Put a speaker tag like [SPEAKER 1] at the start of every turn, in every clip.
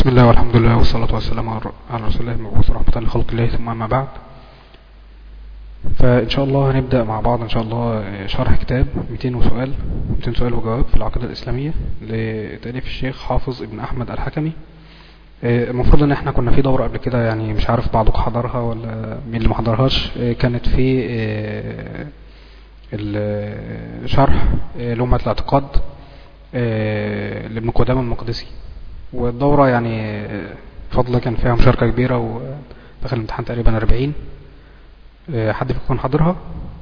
[SPEAKER 1] بسم الله والحمد لله والصلاة والسلام على رسول الله المبعوث رحمة لخلق الله ثم أما بعد فإن شاء الله هنبدأ مع بعض إن شاء الله شرح كتاب 200 سؤال 200 سؤال وجواب في العقيدة الإسلامية لتأليف الشيخ حافظ ابن أحمد الحكمي المفروض ان احنا كنا في دورة قبل كده يعني مش عارف بعضكم حضرها ولا مين اللي ما حضرهاش كانت في الشرح لأمة الاعتقاد لابن قدامة المقدسي والدورة يعني فضل كان فيها مشاركة كبيرة ودخل الامتحان تقريبا 40 حد فيكم حضرها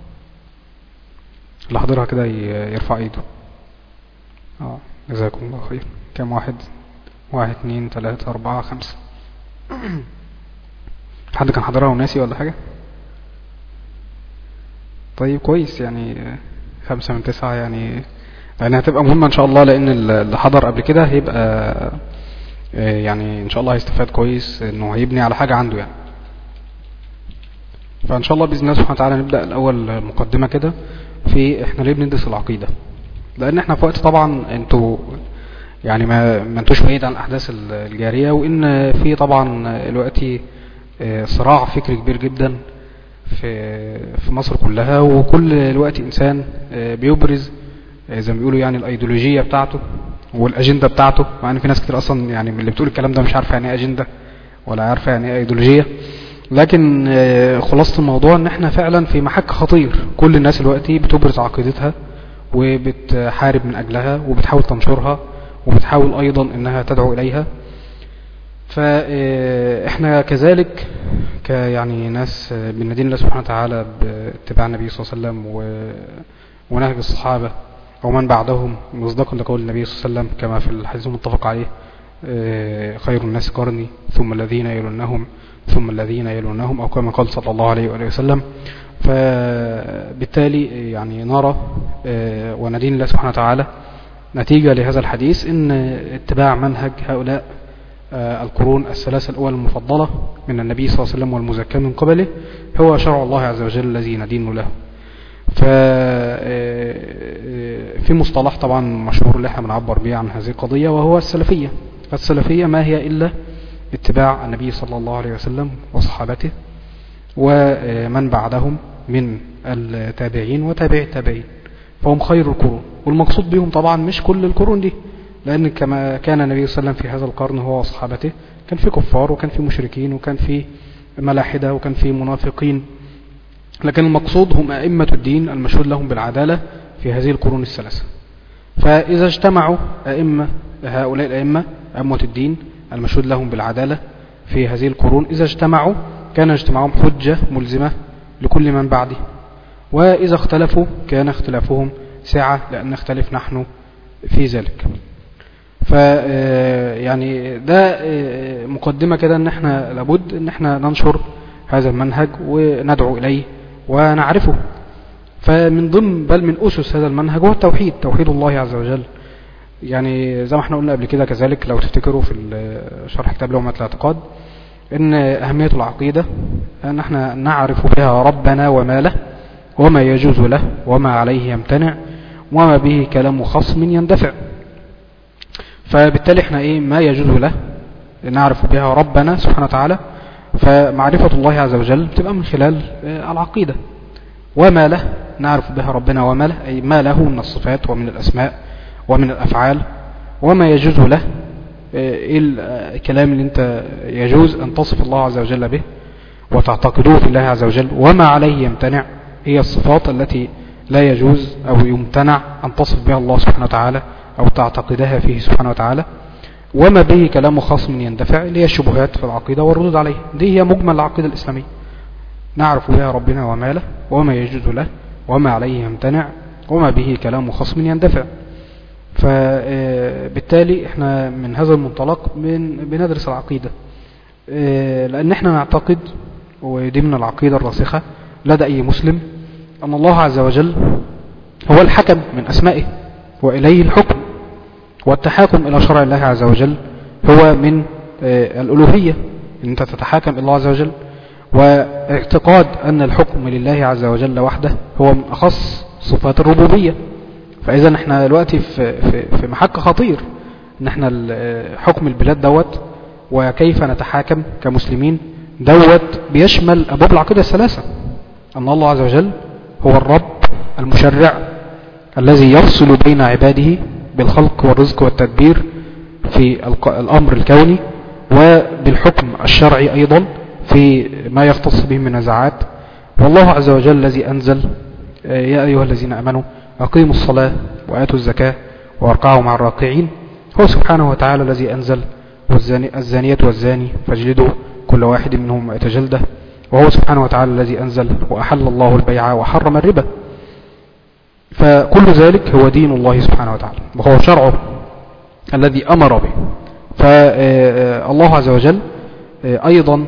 [SPEAKER 1] اللي حضرها كده يرفع ايده اه جزاكم الله خير كم واحد واحد اتنين تلاتة اربعة خمسة حد كان حضرها وناسي ولا حاجة طيب كويس يعني خمسة من تسعة يعني يعني هتبقى مهمة ان شاء الله لان اللي حضر قبل كده هيبقى يعني ان شاء الله هيستفاد كويس انه هيبني على حاجة عنده يعني فان شاء الله باذن الله سبحانه وتعالى نبدأ الاول مقدمة كده في احنا ليه بندرس العقيدة لان احنا في وقت طبعا انتوا يعني ما ما انتوش بعيد عن الاحداث الجارية وان في طبعا دلوقتي صراع فكري كبير جدا في في مصر كلها وكل الوقت انسان بيبرز زي ما بيقولوا يعني الايديولوجية بتاعته والاجندة بتاعته مع ان في ناس كتير اصلا يعني من اللي بتقول الكلام ده مش عارفة يعني ايه اجندة ولا عارفة يعني ايه ايديولوجية لكن خلاصة الموضوع ان احنا فعلا في محك خطير كل الناس دلوقتي بتبرز عقيدتها وبتحارب من اجلها وبتحاول تنشرها وبتحاول ايضا انها تدعو اليها فاحنا كذلك كيعني ناس بندين الله سبحانه وتعالى باتباع النبي صلى الله عليه وسلم ونهج الصحابة ومن بعدهم مصداقا لقول النبي صلى الله عليه وسلم كما في الحديث المتفق عليه خير الناس قرني ثم الذين يلونهم ثم الذين يلونهم أو كما قال صلى الله عليه وآله وسلم فبالتالي يعني نرى وندين الله سبحانه وتعالى نتيجة لهذا الحديث ان اتباع منهج هؤلاء القرون الثلاثة الأول المفضلة من النبي صلى الله عليه وسلم والمزكى من قبله هو شرع الله عز وجل الذي ندين له ففي مصطلح طبعا مشهور اللي احنا بنعبر به عن هذه القضية وهو السلفية السلفية ما هي إلا اتباع النبي صلى الله عليه وسلم وصحابته ومن بعدهم من التابعين وتابع التابعين فهم خير القرون والمقصود بهم طبعا مش كل القرون دي لأن كما كان النبي صلى الله عليه وسلم في هذا القرن هو وصحابته كان في كفار وكان في مشركين وكان في ملاحدة وكان في منافقين لكن المقصود هم أئمة الدين المشهود لهم بالعدالة في هذه القرون الثلاثة فإذا اجتمعوا أئمة هؤلاء الأئمة أئمة الدين المشهود لهم بالعدالة في هذه القرون إذا اجتمعوا كان اجتماعهم حجة ملزمة لكل من بعده وإذا اختلفوا كان اختلافهم سعة لأن نختلف نحن في ذلك ف يعني ده مقدمة كده ان احنا لابد ان احنا ننشر هذا المنهج وندعو اليه ونعرفه فمن ضمن بل من أسس هذا المنهج هو التوحيد توحيد الله عز وجل يعني زي ما احنا قلنا قبل كده كذلك لو تفتكروا في شرح كتاب لومة الاعتقاد ان اهمية العقيدة ان احنا نعرف بها ربنا وما له وما يجوز له وما عليه يمتنع وما به كلام خصم يندفع فبالتالي احنا ايه ما يجوز له نعرف بها ربنا سبحانه وتعالى فمعرفة الله عز وجل تبقى من خلال العقيدة وما له نعرف بها ربنا وما له أي ما له من الصفات ومن الأسماء ومن الأفعال وما يجوز له ايه الكلام اللي انت يجوز ان تصف الله عز وجل به وتعتقدوه في الله عز وجل وما عليه يمتنع هي الصفات التي لا يجوز او يمتنع ان تصف بها الله سبحانه وتعالى او تعتقدها فيه سبحانه وتعالى وما به كلام خصم يندفع اللي هي الشبهات في العقيدة والردود عليه دي هي مجمل العقيدة الإسلامية نعرف بها ربنا وما له وما يجوز له وما عليه يمتنع وما به كلام خصم يندفع فبالتالي احنا من هذا المنطلق بندرس العقيدة لأن احنا نعتقد ودي من العقيدة الراسخة لدى أي مسلم أن الله عز وجل هو الحكم من أسمائه وإليه الحكم والتحاكم إلى شرع الله عز وجل هو من الألوهية أن أنت تتحاكم إلى الله عز وجل واعتقاد أن الحكم لله عز وجل وحده هو من أخص صفات الربوبية فإذا احنا دلوقتي في, في, في محك خطير ان احنا حكم البلاد دوت وكيف نتحاكم كمسلمين دوت بيشمل أبواب العقيدة الثلاثة أن الله عز وجل هو الرب المشرع الذي يفصل بين عباده بالخلق والرزق والتدبير في الأمر الكوني وبالحكم الشرعي أيضا في ما يختص به من نزعات والله عز وجل الذي أنزل يا أيها الذين أمنوا أقيموا الصلاة وآتوا الزكاة وارقعوا مع الراقعين هو سبحانه وتعالى الذي أنزل الزانية والزاني فاجلدوا كل واحد منهم يتجلده وهو سبحانه وتعالى الذي أنزل وأحل الله البيع وحرم الربا فكل ذلك هو دين الله سبحانه وتعالى وهو شرعه الذي أمر به فالله عز وجل أيضا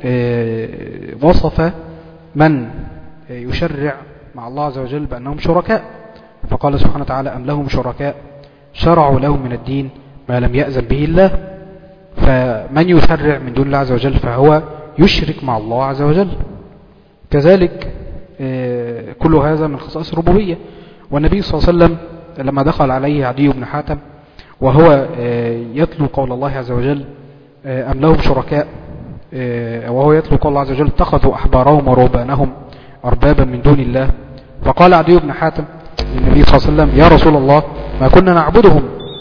[SPEAKER 1] وصف من يشرع مع الله عز وجل بأنهم شركاء فقال سبحانه وتعالى أم لهم شركاء شرعوا لهم من الدين ما لم يأذن به الله فمن يشرع من دون الله عز وجل فهو يشرك مع الله عز وجل كذلك كل هذا من خصائص الربوبية والنبي صلى الله عليه وسلم لما دخل عليه عدي بن حاتم وهو يتلو قول الله عز وجل أم لهم شركاء وهو يتلو قول الله عز وجل اتخذوا أحبارهم ورهبانهم أربابا من دون الله فقال عدي بن حاتم للنبي صلى الله عليه وسلم يا رسول الله ما كنا نعبدهم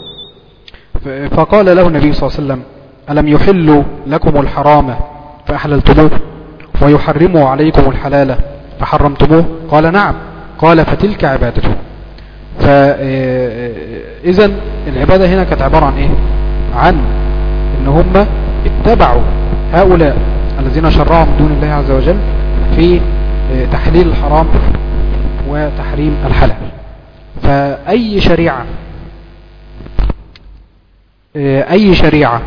[SPEAKER 1] فقال له النبي صلى الله عليه وسلم ألم يحلوا لكم الحرام فأحللتموه ويحرموا عليكم الحلال فحرمتموه قال نعم قال فتلك عبادته فإذا العبادة هنا كانت عبارة عن إيه عن إن هم اتبعوا هؤلاء الذين شرعوا من دون الله عز وجل في تحليل الحرام وتحريم الحلال فأي شريعة أي شريعة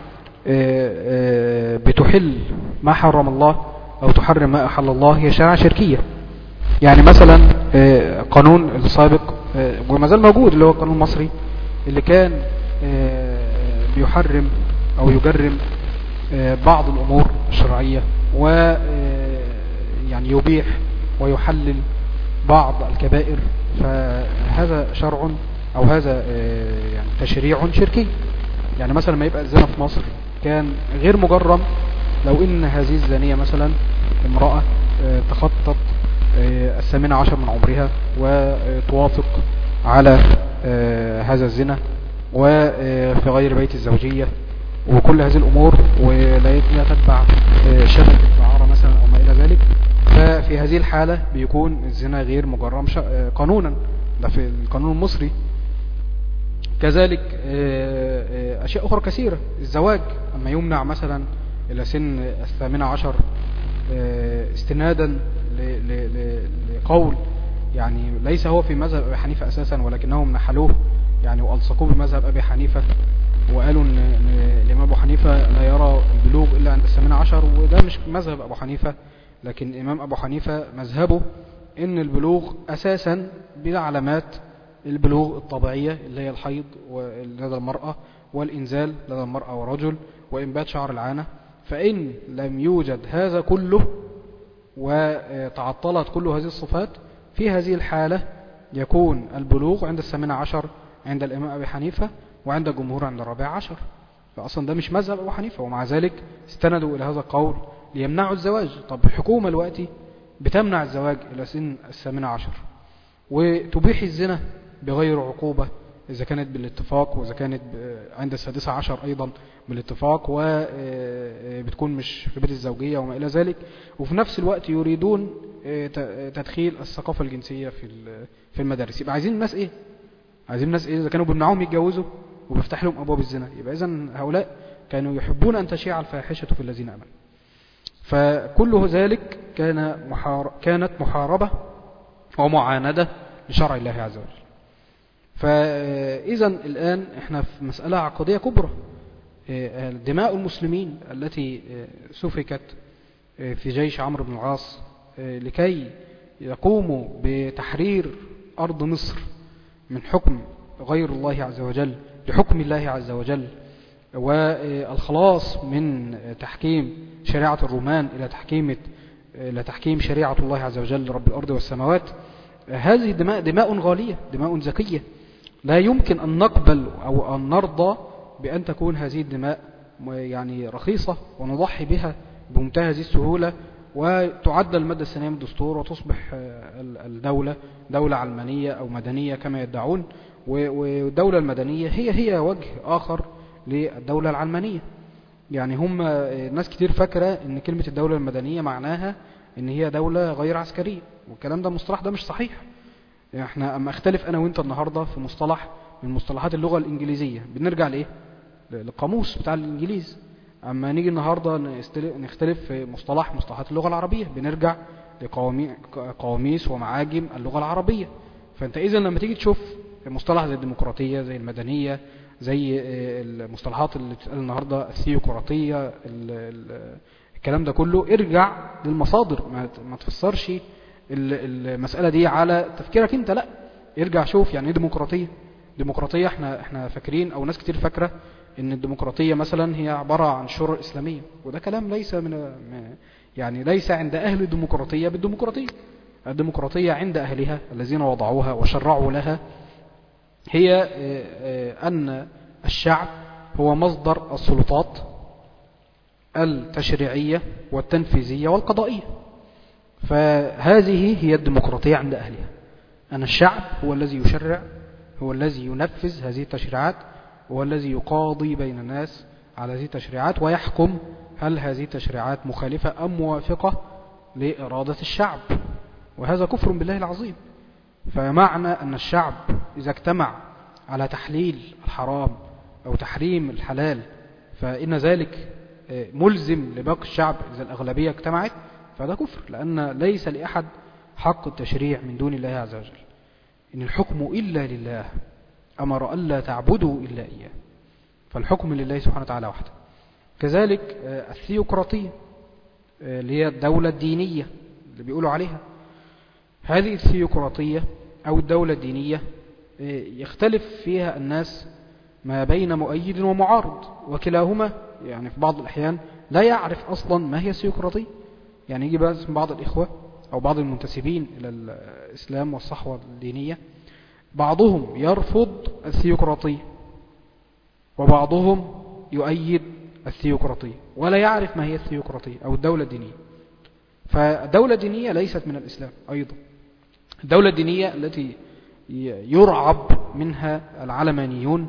[SPEAKER 1] بتحل ما حرم الله أو تحرم ما أحل الله هي شريعة شركية يعني مثلا قانون السابق وما زال موجود اللي هو القانون المصري اللي كان بيحرم أو يجرم بعض الأمور الشرعية و يعني يبيح ويحلل بعض الكبائر فهذا شرع أو هذا يعني تشريع شركي يعني مثلا ما يبقى الزنا في مصر كان غير مجرم لو ان هذه الزانية مثلا امرأة تخطط الثامنة عشر من عمرها وتوافق على هذا الزنا وفي غير بيت الزوجية وكل هذه الأمور ولا تتبع شبكة دعارة مثلا أو ما إلى ذلك ففي هذه الحالة بيكون الزنا غير مجرم قانونا ده في القانون المصري كذلك أشياء أخرى كثيرة الزواج أما يمنع مثلا إلى سن الثامنة عشر استنادا لقول يعني ليس هو في مذهب أبي حنيفة أساسا ولكنهم نحلوه يعني وألصقوه بمذهب أبي حنيفة وقالوا ان الامام ابو حنيفة لا يرى البلوغ الا عند الثامنة عشر وده مش مذهب ابو حنيفة لكن الامام ابو حنيفة مذهبه ان البلوغ اساسا بعلامات البلوغ الطبيعية اللي هي الحيض لدى المرأة والانزال لدى المرأة والرجل وانبات شعر العانة فان لم يوجد هذا كله وتعطلت كل هذه الصفات في هذه الحالة يكون البلوغ عند الثامنة عشر عند الامام ابي حنيفة وعند الجمهور عند الرابع عشر فأصلا ده مش مذهب أبو حنيفة ومع ذلك استندوا إلى هذا القول ليمنعوا الزواج طب الحكومة الوقتي بتمنع الزواج إلى سن الثامنة عشر وتبيح الزنا بغير عقوبة إذا كانت بالاتفاق وإذا كانت عند السادسة عشر أيضا بالاتفاق وبتكون مش في بيت الزوجية وما إلى ذلك وفي نفس الوقت يريدون تدخيل الثقافة الجنسية في المدارس يبقى عايزين الناس إيه عايزين الناس إيه إذا كانوا بيمنعوهم يتجوزوا وبيفتح لهم أبواب الزنا يبقى إذن هؤلاء كانوا يحبون أن تشيع الفاحشة في الذين أمنوا فكل ذلك كان محار... كانت محاربة ومعاندة لشرع الله عز وجل فإذا الآن احنا في مسألة عقدية كبرى دماء المسلمين التي سفكت في جيش عمرو بن العاص لكي يقوموا بتحرير أرض مصر من حكم غير الله عز وجل لحكم الله عز وجل والخلاص من تحكيم شريعة الرومان إلى تحكيم إلى تحكيم شريعة الله عز وجل رب الأرض والسماوات هذه دماء دماء غالية دماء زكية لا يمكن أن نقبل أو أن نرضى بأن تكون هذه الدماء يعني رخيصة ونضحي بها بمنتهى هذه السهولة وتعدل المادة الثانية من الدستور وتصبح الدولة دولة علمانية أو مدنية كما يدعون والدولة المدنية هي هي وجه آخر للدولة العلمانية يعني هم ناس كتير فاكرة ان كلمة الدولة المدنية معناها ان هي دولة غير عسكرية والكلام ده مصطلح ده مش صحيح يعني احنا اما اختلف انا وانت النهاردة في مصطلح من مصطلحات اللغة الانجليزية بنرجع لايه للقاموس بتاع الانجليز اما نيجي النهاردة نختلف في مصطلح مصطلحات اللغة العربية بنرجع لقواميس ومعاجم اللغة العربية فانت اذا لما تيجي تشوف مصطلح زي الديمقراطية زي المدنية زي المصطلحات اللي بتتقال النهاردة الثيوقراطية الكلام ده كله ارجع للمصادر ما تفسرش المسألة دي على تفكيرك انت لا ارجع شوف يعني ايه ديمقراطية ديمقراطية احنا احنا فاكرين او ناس كتير فاكرة ان الديمقراطية مثلا هي عبارة عن شورى اسلامية وده كلام ليس من يعني ليس عند اهل الديمقراطية بالديمقراطية الديمقراطية عند اهلها الذين وضعوها وشرعوا لها هي أن الشعب هو مصدر السلطات التشريعية والتنفيذية والقضائية فهذه هي الديمقراطية عند أهلها أن الشعب هو الذي يشرع هو الذي ينفذ هذه التشريعات هو الذي يقاضي بين الناس على هذه التشريعات ويحكم هل هذه التشريعات مخالفة أم موافقة لإرادة الشعب وهذا كفر بالله العظيم فمعنى أن الشعب إذا اجتمع على تحليل الحرام أو تحريم الحلال فإن ذلك ملزم لباقي الشعب إذا الأغلبية اجتمعت فهذا كفر لأن ليس لأحد حق التشريع من دون الله عز وجل إن الحكم إلا لله أمر ألا تعبدوا إلا إياه فالحكم لله سبحانه وتعالى وحده كذلك الثيوقراطية اللي هي الدولة الدينية اللي بيقولوا عليها هذه الثيوقراطية أو الدولة الدينية يختلف فيها الناس ما بين مؤيد ومعارض وكلاهما يعني في بعض الأحيان لا يعرف أصلا ما هي الثيوقراطية يعني يجي بس بعض الإخوة أو بعض المنتسبين إلى الإسلام والصحوة الدينية بعضهم يرفض الثيوقراطية وبعضهم يؤيد الثيوقراطية ولا يعرف ما هي الثيوقراطية أو الدولة الدينية فالدولة الدينية ليست من الإسلام أيضا الدولة الدينية التي يرعب منها العلمانيون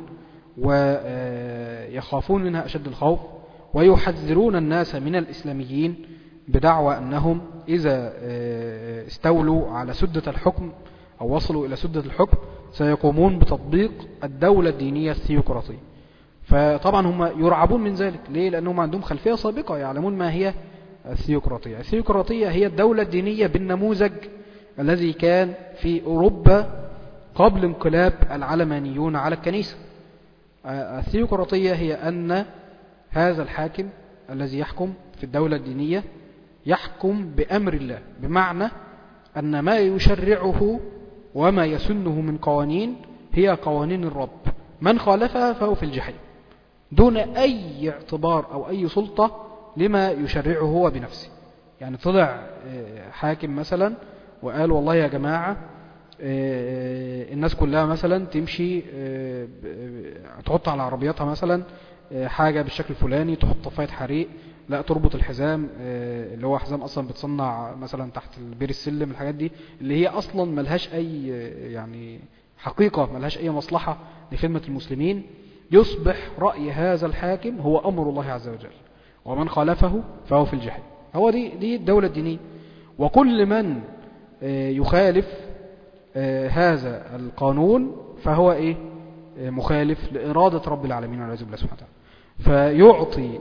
[SPEAKER 1] ويخافون منها أشد الخوف ويحذرون الناس من الإسلاميين بدعوى أنهم إذا استولوا على سدة الحكم أو وصلوا إلى سدة الحكم سيقومون بتطبيق الدولة الدينية الثيوقراطية فطبعا هم يرعبون من ذلك ليه؟ لأنهم عندهم خلفية سابقة يعلمون ما هي الثيوقراطية الثيوقراطية هي الدولة الدينية بالنموذج الذي كان في أوروبا قبل انقلاب العلمانيون على الكنيسة الثيوقراطية هي أن هذا الحاكم الذي يحكم في الدولة الدينية يحكم بأمر الله بمعنى أن ما يشرعه وما يسنه من قوانين هي قوانين الرب من خالفها فهو في الجحيم دون أي اعتبار أو أي سلطة لما يشرعه هو بنفسه يعني طلع حاكم مثلا وقال والله يا جماعة الناس كلها مثلا تمشي تحط على عربياتها مثلا حاجة بالشكل الفلاني تحط طفاية حريق لا تربط الحزام اللي هو حزام اصلا بتصنع مثلا تحت بير السلم الحاجات دي اللي هي اصلا ملهاش اي يعني حقيقة ملهاش اي مصلحة لخدمة المسلمين يصبح رأي هذا الحاكم هو امر الله عز وجل ومن خالفه فهو في الجحيم هو دي دي الدولة الدينية وكل من يخالف هذا القانون فهو ايه مخالف لإرادة رب العالمين والعياذ بالله سبحانه وتعالى فيعطي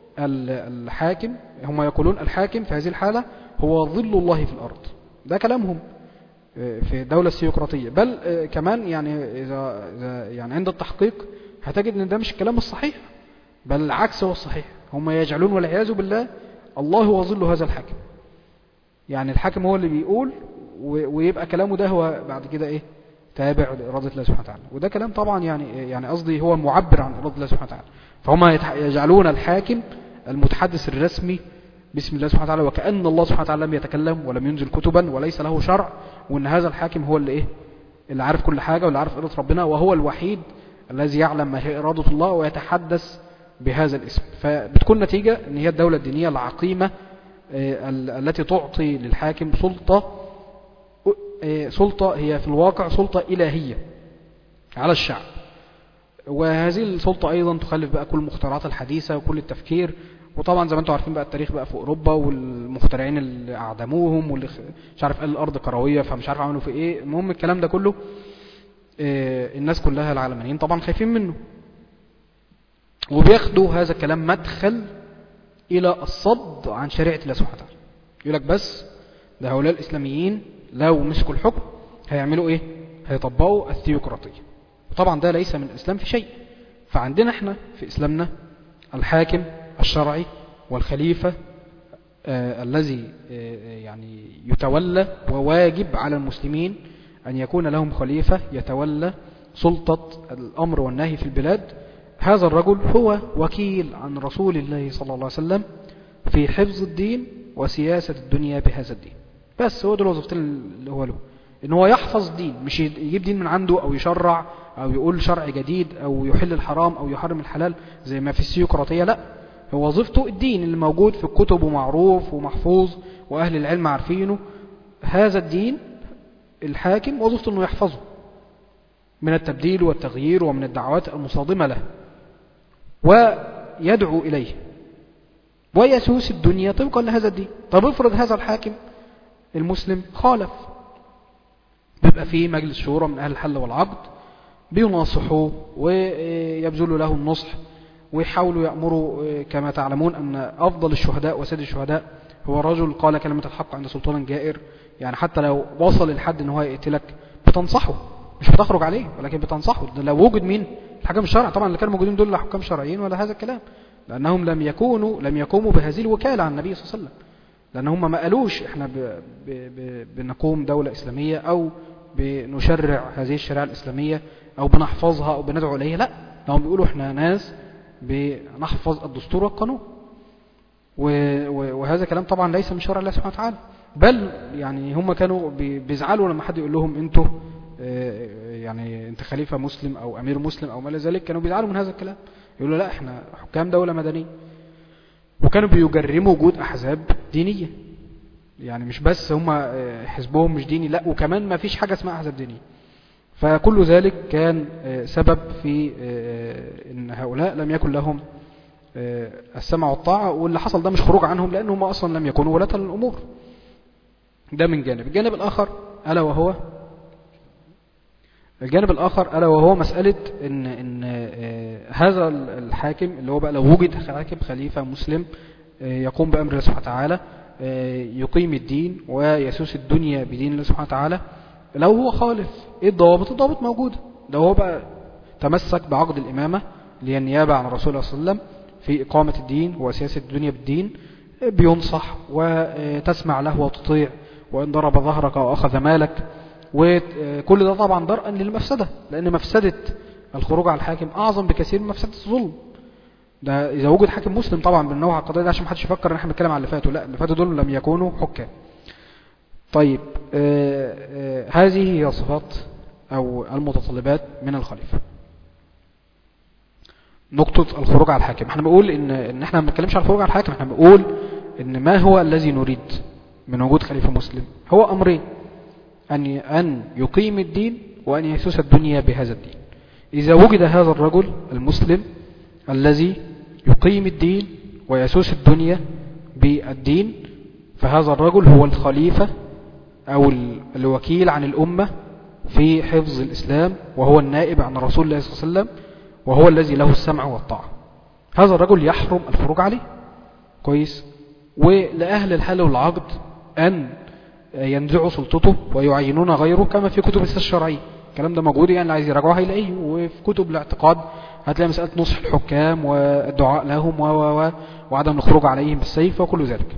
[SPEAKER 1] الحاكم هم يقولون الحاكم في هذه الحالة هو ظل الله في الأرض ده كلامهم في الدولة السيوقراطية بل كمان يعني إذا يعني عند التحقيق هتجد ان ده مش الكلام الصحيح بل العكس هو الصحيح هم يجعلون والعياذ بالله الله هو ظل هذا الحاكم يعني الحاكم هو اللي بيقول ويبقى كلامه ده هو بعد كده ايه تابع لإرادة الله سبحانه وتعالى وده كلام طبعا يعني يعني قصدي هو معبر عن إرادة الله سبحانه وتعالى فهم يجعلون الحاكم المتحدث الرسمي باسم الله سبحانه وتعالى وكأن الله سبحانه وتعالى لم يتكلم ولم ينزل كتبا وليس له شرع وأن هذا الحاكم هو اللي إيه اللي عارف كل حاجة واللي عارف إرادة ربنا وهو الوحيد الذي يعلم ما هي إرادة الله ويتحدث بهذا الاسم فبتكون نتيجة ان هي الدولة الدينية العقيمة التي تعطي للحاكم سلطة سلطة هي في الواقع سلطة إلهية على الشعب وهذه السلطة أيضا تخلف بقى كل المخترعات الحديثة وكل التفكير وطبعا زي ما انتم عارفين بقى التاريخ بقى في أوروبا والمخترعين اللي أعدموهم واللي مش عارف قال الأرض كروية فمش عارف عملوا في إيه المهم الكلام ده كله الناس كلها العالمانيين طبعا خايفين منه وبياخدوا هذا الكلام مدخل إلى الصد عن شريعة الله سبحانه وتعالى يقول لك بس ده هؤلاء الإسلاميين لو مسكوا الحكم هيعملوا إيه هيطبقوا الثيوقراطية وطبعا ده ليس من الإسلام في شيء فعندنا احنا في إسلامنا الحاكم الشرعي والخليفة آه الذي آه يعني يتولى وواجب على المسلمين أن يكون لهم خليفة يتولى سلطة الأمر والنهي في البلاد هذا الرجل هو وكيل عن رسول الله صلى الله عليه وسلم في حفظ الدين وسياسة الدنيا بهذا الدين بس هو ده الوظيفتين اللي هو له ان هو يحفظ دين مش يجيب دين من عنده او يشرع او يقول شرع جديد او يحل الحرام او يحرم الحلال زي ما في السيوقراطية لا هو وظيفته الدين اللي موجود في الكتب ومعروف ومحفوظ واهل العلم عارفينه هذا الدين الحاكم وظيفته انه يحفظه من التبديل والتغيير ومن الدعوات المصادمة له ويدعو إليه ويسوس الدنيا طبقا لهذا الدين طب افرض هذا الحاكم المسلم خالف بيبقى فيه مجلس شورى من أهل الحل والعقد بيناصحوه ويبذلوا له النصح ويحاولوا يأمروا كما تعلمون أن أفضل الشهداء وسيد الشهداء هو رجل قال كلمة الحق عند سلطان جائر يعني حتى لو وصل الحد ان هو يقتلك بتنصحه مش بتخرج عليه ولكن بتنصحه لو وجد مين الحكام الشرع طبعا اللي كانوا موجودين دول لا حكام شرعيين ولا هذا الكلام لأنهم لم يكونوا لم يقوموا بهذه الوكالة عن النبي صلى الله عليه وسلم لأن هم ما قالوش احنا ب ب ب بنقوم دولة إسلامية أو بنشرع هذه الشريعة الإسلامية أو بنحفظها أو بندعو إليها لا هم بيقولوا احنا ناس بنحفظ الدستور والقانون وهذا كلام طبعا ليس من شرع الله سبحانه وتعالى بل يعني هم كانوا بيزعلوا لما حد يقول لهم انتوا يعني انت خليفة مسلم او امير مسلم او ما الى ذلك كانوا بيزعلوا من هذا الكلام يقولوا لا احنا حكام دولة مدنية وكانوا بيجرموا وجود احزاب دينية يعني مش بس هم حزبهم مش ديني لا وكمان ما فيش حاجة اسمها احزاب دينية فكل ذلك كان سبب في ان هؤلاء لم يكن لهم السمع والطاعة واللي حصل ده مش خروج عنهم لأنهم أصلا لم يكونوا ولاة الأمور ده من جانب الجانب الآخر ألا وهو الجانب الآخر ألا وهو مسألة إن, إن هذا الحاكم اللي هو بقى لو وجد حاكم خليفة مسلم يقوم بأمر الله سبحانه وتعالى يقيم الدين ويسوس الدنيا بدين الله سبحانه وتعالى لو هو خالف ايه الضوابط الضوابط موجودة لو هو بقى تمسك بعقد الإمامة اللي هي النيابة عن الرسول صلى الله عليه وسلم في إقامة الدين وسياسة الدنيا بالدين بينصح وتسمع له وتطيع وإن ضرب ظهرك وأخذ مالك وكل ده طبعا درءا للمفسدة لأن مفسدة الخروج على الحاكم أعظم بكثير من مفسدة الظلم ده إذا وجد حاكم مسلم طبعا بالنوع القضية ده عشان محدش يفكر إن احنا بنتكلم على اللي فاتوا لا اللي فاتوا دول لم يكونوا حكام طيب آآ آآ هذه هي صفات أو المتطلبات من الخليفة نقطة الخروج على الحاكم احنا بنقول ان, إن احنا ما بنتكلمش على الخروج على الحاكم احنا بنقول ان ما هو الذي نريد من وجود خليفة مسلم هو امرين ان ان يقيم الدين وان يسوس الدنيا بهذا الدين اذا وجد هذا الرجل المسلم الذي يقيم الدين ويسوس الدنيا بالدين فهذا الرجل هو الخليفة او الوكيل عن الامة في حفظ الاسلام وهو النائب عن رسول الله صلى الله عليه وسلم وهو الذي له السمع والطاعة هذا الرجل يحرم الخروج عليه كويس ولأهل الحل والعقد أن ينزعوا سلطته ويعينون غيره كما في كتب السياسة الشرعية الكلام ده موجود يعني عايز يراجعوها هيلاقيه وفي كتب الاعتقاد هتلاقي مسألة نصح الحكام والدعاء لهم و و وعدم الخروج عليهم بالسيف وكل ذلك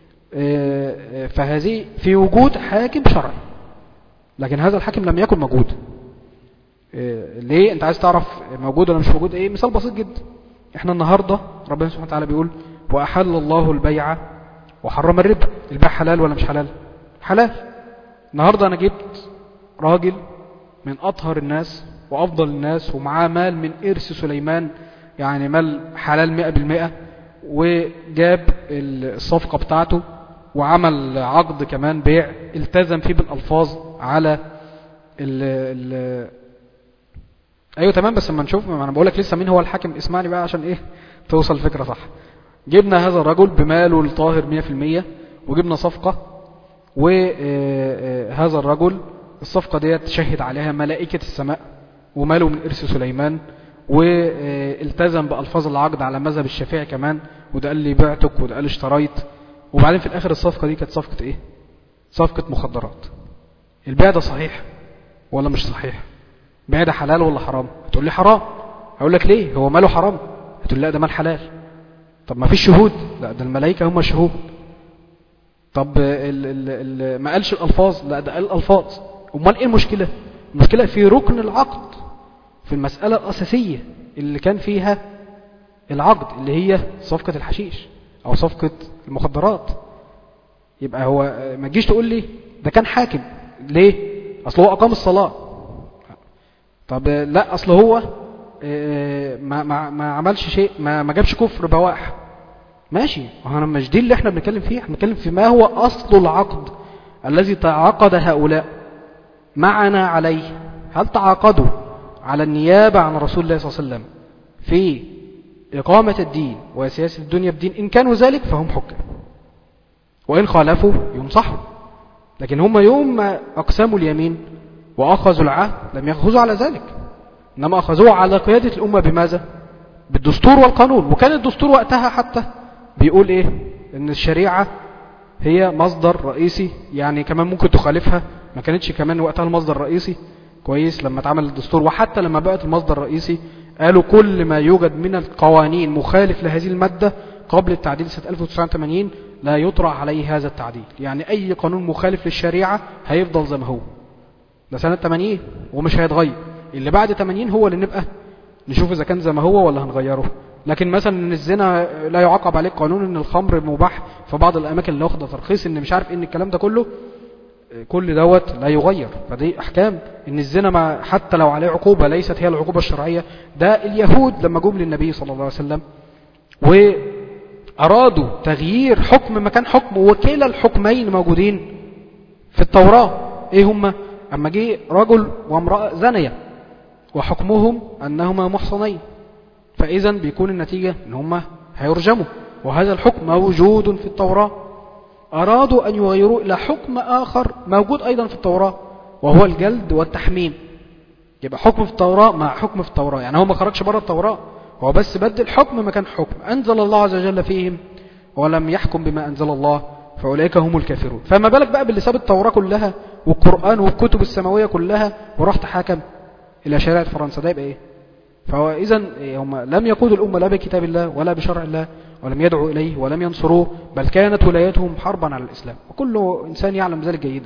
[SPEAKER 1] فهذه في وجود حاكم شرعي لكن هذا الحاكم لم يكن موجود ليه انت عايز تعرف موجود ولا مش موجود ايه مثال بسيط جدا احنا النهاردة ربنا سبحانه وتعالى بيقول وأحل الله البيع وحرم الربا البيع حلال ولا مش حلال حلال النهاردة انا جبت راجل من اطهر الناس وافضل الناس ومعاه مال من ارث سليمان يعني مال حلال مئة بالمئة وجاب الصفقة بتاعته وعمل عقد كمان بيع التزم فيه بالألفاظ على ال ال ايوه تمام بس لما نشوف ما انا بقول لك لسه مين هو الحاكم اسمعني بقى عشان ايه توصل الفكره صح جبنا هذا الرجل بماله الطاهر 100% وجبنا صفقه وهذا الرجل الصفقه ديت شهد عليها ملائكه السماء وماله من ارث سليمان والتزم بالفاظ العقد على مذهب الشافعي كمان وده قال لي بعتك وده قال لي اشتريت وبعدين في الاخر الصفقه دي كانت صفقه ايه صفقه مخدرات البيع ده صحيح ولا مش صحيح البيع ده حلال ولا حرام هتقول لي حرام هقول لك ليه هو ماله حرام هتقول لي لا ده مال حلال طب ما فيش شهود لا ده الملائكه هم شهود طب ال ال ال ما قالش الالفاظ لا ده قال الالفاظ امال ايه المشكله المشكله في ركن العقد في المساله الاساسيه اللي كان فيها العقد اللي هي صفقه الحشيش او صفقه المخدرات يبقى هو ما تجيش تقول لي ده كان حاكم ليه اصل هو اقام الصلاه طب لا اصل هو ما ما ما عملش شيء ما ما جابش كفر بواح ماشي انا مش دي اللي احنا بنتكلم فيه احنا بنتكلم في ما هو اصل العقد الذي تعاقد هؤلاء معنا عليه هل تعاقدوا على النيابة عن رسول الله صلى الله عليه وسلم في إقامة الدين وسياسة الدنيا بدين إن كانوا ذلك فهم حكام وإن خالفوا ينصحوا لكن هم يوم ما أقسموا اليمين وأخذوا العهد لم يأخذوا على ذلك إنما أخذوه على قيادة الأمة بماذا؟ بالدستور والقانون وكان الدستور وقتها حتى بيقول إيه؟ إن الشريعة هي مصدر رئيسي يعني كمان ممكن تخالفها ما كانتش كمان وقتها المصدر الرئيسي كويس لما اتعمل الدستور وحتى لما بقت المصدر الرئيسي قالوا كل ما يوجد من القوانين مخالف لهذه المادة قبل التعديل سنة 1980 لا يطرح عليه هذا التعديل يعني أي قانون مخالف للشريعة هيفضل زي ما هو ده سنة 80 ومش هيتغير اللي بعد 80 هو اللي نبقى نشوف إذا كان زي ما هو ولا هنغيره لكن مثلا ان الزنا لا يعاقب عليه قانون ان الخمر مباح في بعض الاماكن اللي واخده ترخيص ان مش عارف ان الكلام ده كله كل دوت لا يغير فدي احكام ان الزنا ما حتى لو عليه عقوبه ليست هي العقوبه الشرعيه ده اليهود لما جم للنبي صلى الله عليه وسلم وارادوا تغيير حكم مكان حكم وكلا الحكمين موجودين في التوراه ايه هما اما جه رجل وامراه زنيا وحكمهم انهما محصنين فاذا بيكون النتيجه ان هما هيرجموا وهذا الحكم موجود في التوراه أرادوا أن يغيروا إلى حكم آخر موجود أيضا في التوراة وهو الجلد والتحميم يبقى حكم في التوراة مع حكم في التوراة يعني هو ما خرجش بره التوراة هو بس بدل حكم مكان حكم أنزل الله عز وجل فيهم ولم يحكم بما أنزل الله فأولئك هم الكافرون فما بالك بقى باللي ساب التوراة كلها والقرآن والكتب السماوية كلها وراح تحاكم إلى شريعة فرنسا ده يبقى إيه فهو إذا هم لم يقودوا الأمة لا بكتاب الله ولا بشرع الله ولم يدعوا إليه ولم ينصروه بل كانت ولايتهم حربا على الإسلام وكل إنسان يعلم ذلك جيدا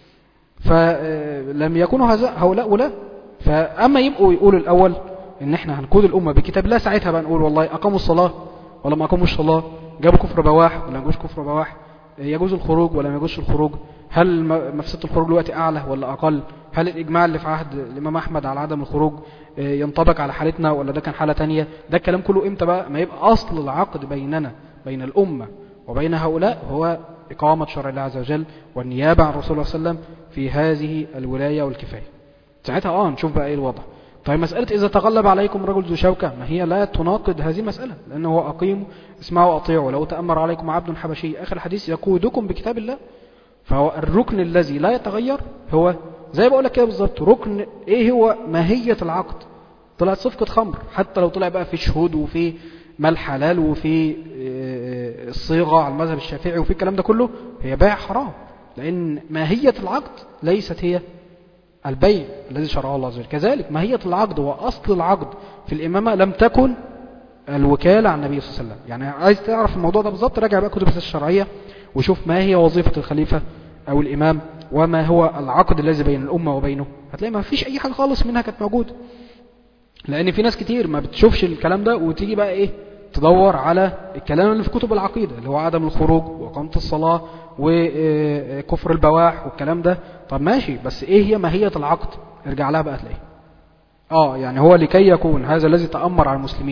[SPEAKER 1] فلم يكونوا هؤلاء ولا فأما يبقوا يقولوا الأول إن إحنا هنقود الأمة بكتاب الله ساعتها بقى نقول والله أقاموا الصلاة ولا ما أقاموا الصلااه جابوا كفر بواح ولا ما جابوش كفر بواح يجوز الخروج ولا ما يجوزش الخروج هل مفسدة الخروج دلوقتي أعلى ولا أقل هل الإجماع اللي في عهد الإمام أحمد على عدم الخروج ينطبق على حالتنا ولا ده كان حالة تانية ده الكلام كله إمتى بقى ما يبقى أصل العقد بيننا بين الأمة وبين هؤلاء هو إقامة شرع الله عز وجل والنيابة عن رسول الله صلى الله عليه وسلم في هذه الولاية والكفاية ساعتها آه نشوف بقى إيه الوضع طيب مسألة إذا تغلب عليكم رجل ذو شوكة ما هي لا تناقض هذه المسألة لأنه هو أقيموا اسمعوا وأطيعوا لو تأمر عليكم عبد حبشي آخر الحديث يقودكم بكتاب الله فهو الركن الذي لا يتغير هو زي بقول لك كده بالظبط ركن ايه هو ماهية العقد طلعت صفقة خمر حتى لو طلع بقى في شهود وفي مال حلال وفي الصيغة على المذهب الشافعي وفي الكلام ده كله هي بيع حرام لأن ماهية العقد ليست هي البيع الذي شرعه الله عز وجل كذلك ماهية العقد وأصل العقد في الإمامة لم تكن الوكالة عن النبي صلى الله عليه وسلم يعني عايز تعرف الموضوع ده بالظبط راجع بقى كتب الشرعية وشوف ما هي وظيفة الخليفة أو الإمام وما هو العقد الذي بين الأمة وبينه هتلاقي ما فيش أي حاجة خالص منها كانت موجودة لأن في ناس كتير ما بتشوفش الكلام ده وتيجي بقى إيه تدور على الكلام اللي في كتب العقيدة اللي هو عدم الخروج وقامة الصلاة وكفر البواح والكلام ده طب ماشي بس إيه هي ماهية العقد ارجع لها بقى تلاقيه آه يعني هو لكي يكون هذا الذي تأمر على المسلمين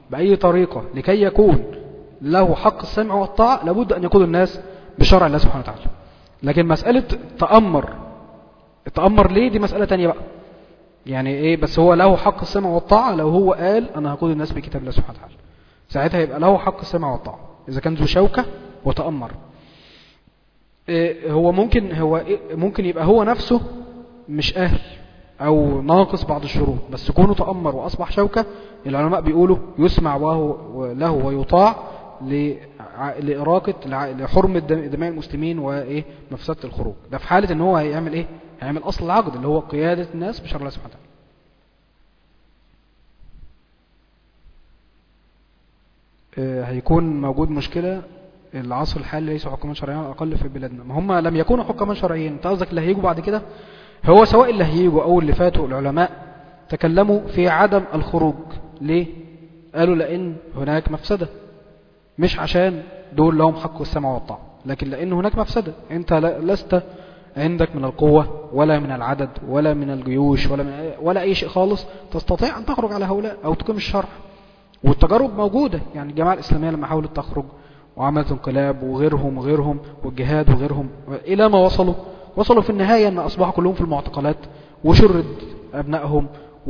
[SPEAKER 1] بأي طريقة لكي يكون له حق السمع والطاعة لابد أن يقود الناس بشرع الله سبحانه وتعالى لكن مسألة تأمر تأمر ليه دي مسألة تانية بقى يعني ايه بس هو له حق السمع والطاعة لو هو قال انا هقود الناس بكتاب الله سبحانه وتعالى ساعتها يبقى له حق السمع والطاعة اذا كان ذو شوكة وتأمر إيه هو ممكن هو إيه ممكن يبقى هو نفسه مش اهل او ناقص بعض الشروط بس كونه تأمر واصبح شوكة العلماء بيقولوا يسمع وهو له ويطاع لإراقة لحرمة دماء المسلمين وإيه مفسدة الخروج ده في حالة ان هو هيعمل إيه هيعمل أصل العقد اللي هو قيادة الناس بشرع الله سبحانه وتعالى هيكون موجود مشكلة العصر الحالي ليسوا حكما شرعيين على الأقل في بلادنا ما هم لم يكونوا حكما شرعيين انت قصدك اللي هيجوا بعد كده هو سواء اللي هيجوا أو اللي فاتوا العلماء تكلموا في عدم الخروج ليه قالوا لأن هناك مفسدة مش عشان دول لهم حق السمع والطاعة لكن لأن هناك مفسدة أنت لست عندك من القوة ولا من العدد ولا من الجيوش ولا, من ولا أي شيء خالص تستطيع أن تخرج على هؤلاء أو تقيم الشرع والتجارب موجودة يعني الجماعة الإسلامية لما حاولت تخرج وعملت انقلاب وغيرهم وغيرهم والجهاد وغيرهم إلى ما وصلوا وصلوا في النهاية أن أصبحوا كلهم في المعتقلات وشرد أبنائهم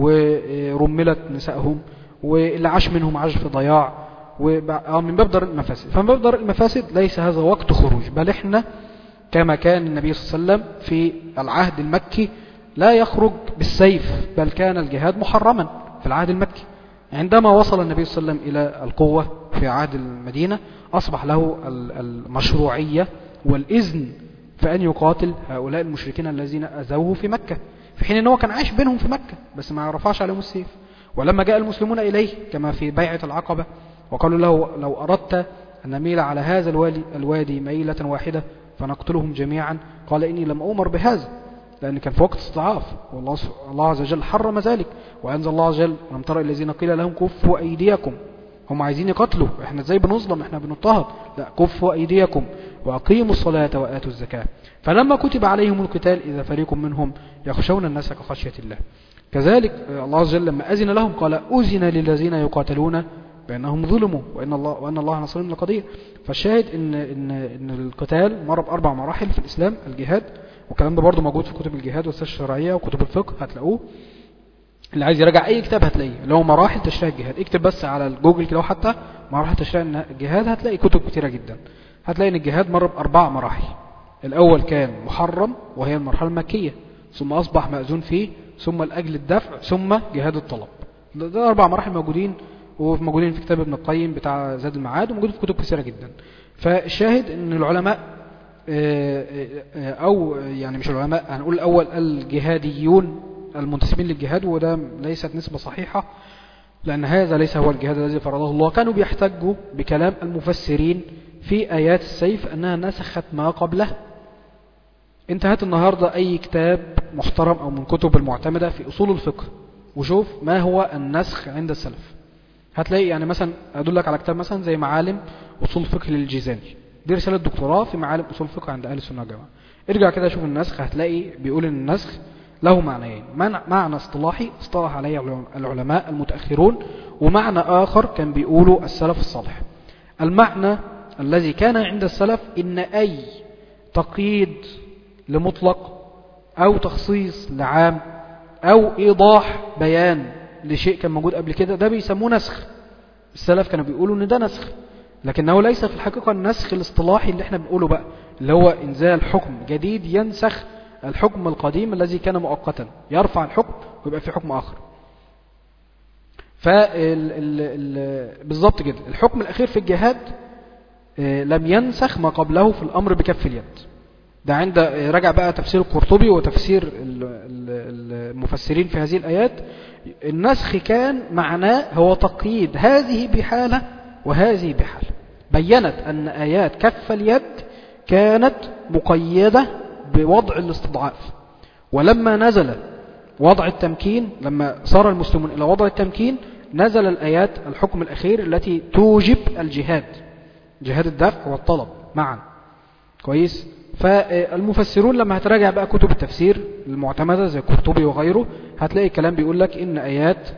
[SPEAKER 1] ورملت نسائهم واللي عاش منهم عاش في ضياع ومن باب دار المفاسد فمن باب دار المفاسد ليس هذا وقت خروج بل احنا كما كان النبي صلى الله عليه وسلم في العهد المكي لا يخرج بالسيف بل كان الجهاد محرما في العهد المكي عندما وصل النبي صلى الله عليه وسلم إلى القوة في عهد المدينة أصبح له المشروعية والإذن في أن يقاتل هؤلاء المشركين الذين أذوه في مكة في حين أنه كان عايش بينهم في مكة بس ما رفعش عليهم السيف ولما جاء المسلمون إليه كما في بيعة العقبة وقالوا له لو أردت أن نميل على هذا الوادي, الوادي ميلة واحدة فنقتلهم جميعا قال إني لم أمر بهذا لأن كان في وقت استضعاف والله الله عز وجل حرم ذلك وأنزل الله عز وجل لم ترى الذين قيل لهم كفوا أيديكم هم عايزين يقتلوا احنا ازاي بنظلم احنا بنضطهد لا كفوا أيديكم وأقيموا الصلاة وآتوا الزكاة فلما كتب عليهم القتال إذا فريق منهم يخشون الناس كخشية الله كذلك الله عز وجل لما أذن لهم قال أذن للذين يقاتلون بأنهم ظلموا وإن الله, وأن الله نصر من القدير فالشاهد إن, إن, إن القتال مر بأربع مراحل في الإسلام الجهاد والكلام ده برضه موجود في كتب الجهاد والسياسة الشرعية وكتب الفقه هتلاقوه اللي عايز يراجع أي كتاب هتلاقيه اللي هو مراحل تشريع الجهاد اكتب بس على الجوجل كده حتى مراحل تشريع الجهاد هتلاقي كتب كتيرة جدا هتلاقي إن الجهاد مر بأربع مراحل الأول كان محرم وهي المرحلة المكية ثم أصبح مأذون فيه ثم لأجل الدفع ثم جهاد الطلب ده أربع مراحل موجودين وموجودين في كتاب ابن القيم بتاع زاد المعاد وموجودين في كتب كثيرة جدا فالشاهد ان العلماء او يعني مش العلماء هنقول الاول الجهاديون المنتسبين للجهاد وده ليست نسبة صحيحة لان هذا ليس هو الجهاد الذي فرضه الله كانوا بيحتجوا بكلام المفسرين في ايات السيف انها نسخت ما قبله انت هات النهاردة اي كتاب محترم او من كتب المعتمدة في اصول الفقه وشوف ما هو النسخ عند السلف هتلاقي يعني مثلا أدلك على كتاب مثلا زي معالم أصول الفقه للجيزاني دي رسالة دكتوراه في معالم أصول الفقه عند أهل السنة والجماعة ارجع كده شوف النسخ هتلاقي بيقول ان النسخ له معنيين معنى اصطلاحي اصطلح عليه العلماء المتأخرون ومعنى آخر كان بيقولوا السلف الصالح المعنى الذي كان عند السلف إن أي تقييد لمطلق أو تخصيص لعام أو إيضاح بيان لشيء كان موجود قبل كده ده بيسموه نسخ السلف كانوا بيقولوا ان ده نسخ لكنه ليس في الحقيقة النسخ الاصطلاحي اللي احنا بنقوله بقى اللي هو انزال حكم جديد ينسخ الحكم القديم الذي كان مؤقتا يرفع الحكم ويبقى في حكم آخر بالضبط كده الحكم الأخير في الجهاد لم ينسخ ما قبله في الأمر بكف اليد ده عند رجع بقى تفسير القرطبي وتفسير المفسرين في هذه الآيات النسخ كان معناه هو تقييد هذه بحالة وهذه بحالة بينت أن آيات كف اليد كانت مقيدة بوضع الاستضعاف ولما نزل وضع التمكين لما صار المسلمون إلى وضع التمكين نزل الآيات الحكم الأخير التي توجب الجهاد جهاد الدفع والطلب معا كويس فالمفسرون لما هتراجع بقى كتب التفسير المعتمدة زي قرطبي وغيره هتلاقي كلام بيقول لك إن آيات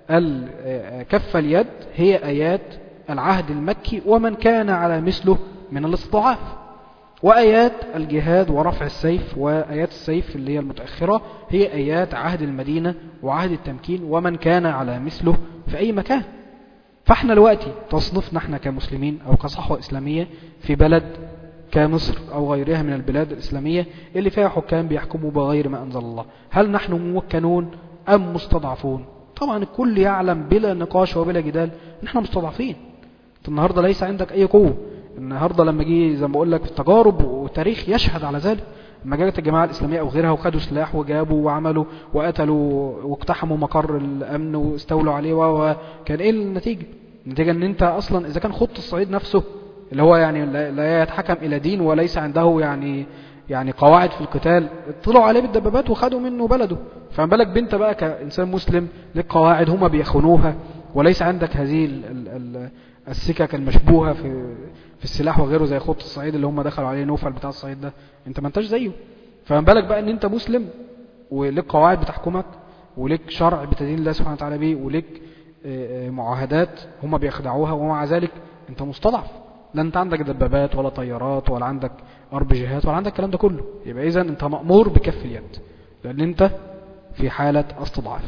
[SPEAKER 1] كف اليد هي آيات العهد المكي ومن كان على مثله من الاستضعاف وآيات الجهاد ورفع السيف وآيات السيف اللي هي المتأخرة هي آيات عهد المدينة وعهد التمكين ومن كان على مثله في أي مكان فاحنا دلوقتي تصنفنا احنا كمسلمين أو كصحوة إسلامية في بلد كمصر أو غيرها من البلاد الإسلامية اللي فيها حكام بيحكموا بغير ما أنزل الله هل نحن ممكنون أم مستضعفون طبعا الكل يعلم بلا نقاش وبلا جدال نحن مستضعفين النهاردة ليس عندك أي قوة النهاردة لما جه زي ما بقول لك في التجارب وتاريخ يشهد على ذلك لما جاءت الجماعة الإسلامية أو غيرها وخدوا سلاح وجابوا وعملوا وقتلوا واقتحموا مقر الأمن واستولوا عليه وكان إيه النتيجة النتيجة أن أنت أصلا إذا كان خط الصعيد نفسه اللي هو يعني لا يتحكم إلى دين وليس عنده يعني يعني قواعد في القتال طلعوا عليه بالدبابات وخدوا منه بلده فما بالك بنت بقى كإنسان مسلم لك قواعد هما بيخونوها وليس عندك هذه ال ال السكك المشبوهة في في السلاح وغيره زي خط الصعيد اللي هم دخلوا عليه نوفل بتاع الصعيد ده انت ما انتش زيه فما بالك بقى ان انت مسلم ولك قواعد بتحكمك ولك شرع بتدين الله سبحانه وتعالى بيه ولك معاهدات هم بيخدعوها ومع ذلك انت مستضعف لا انت عندك دبابات ولا طيارات ولا عندك ار جهات ولا عندك الكلام ده كله يبقى اذا انت مأمور بكف اليد لان انت في حالة استضعاف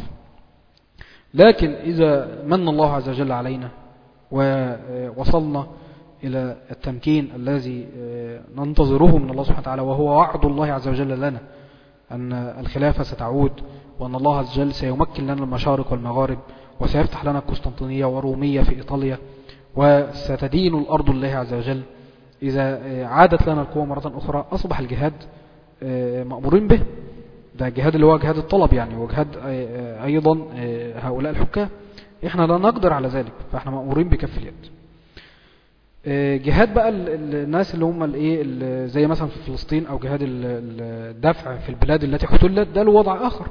[SPEAKER 1] لكن اذا من الله عز وجل علينا ووصلنا إلى التمكين الذي ننتظره من الله سبحانه وتعالى وهو وعد الله عز وجل لنا أن الخلافة ستعود وأن الله عز وجل سيمكن لنا المشارق والمغارب وسيفتح لنا القسطنطينية ورومية في إيطاليا وستدين الأرض الله عز وجل إذا عادت لنا القوة مرة أخرى أصبح الجهاد مأمورين به ده الجهاد اللي هو جهاد الطلب يعني وجهاد أيضا هؤلاء الحكام احنا لا نقدر على ذلك فاحنا مأمورين بكف اليد جهاد بقى الناس اللي هم الايه زي مثلا في فلسطين او جهاد الدفع في البلاد التي احتلت ده له وضع اخر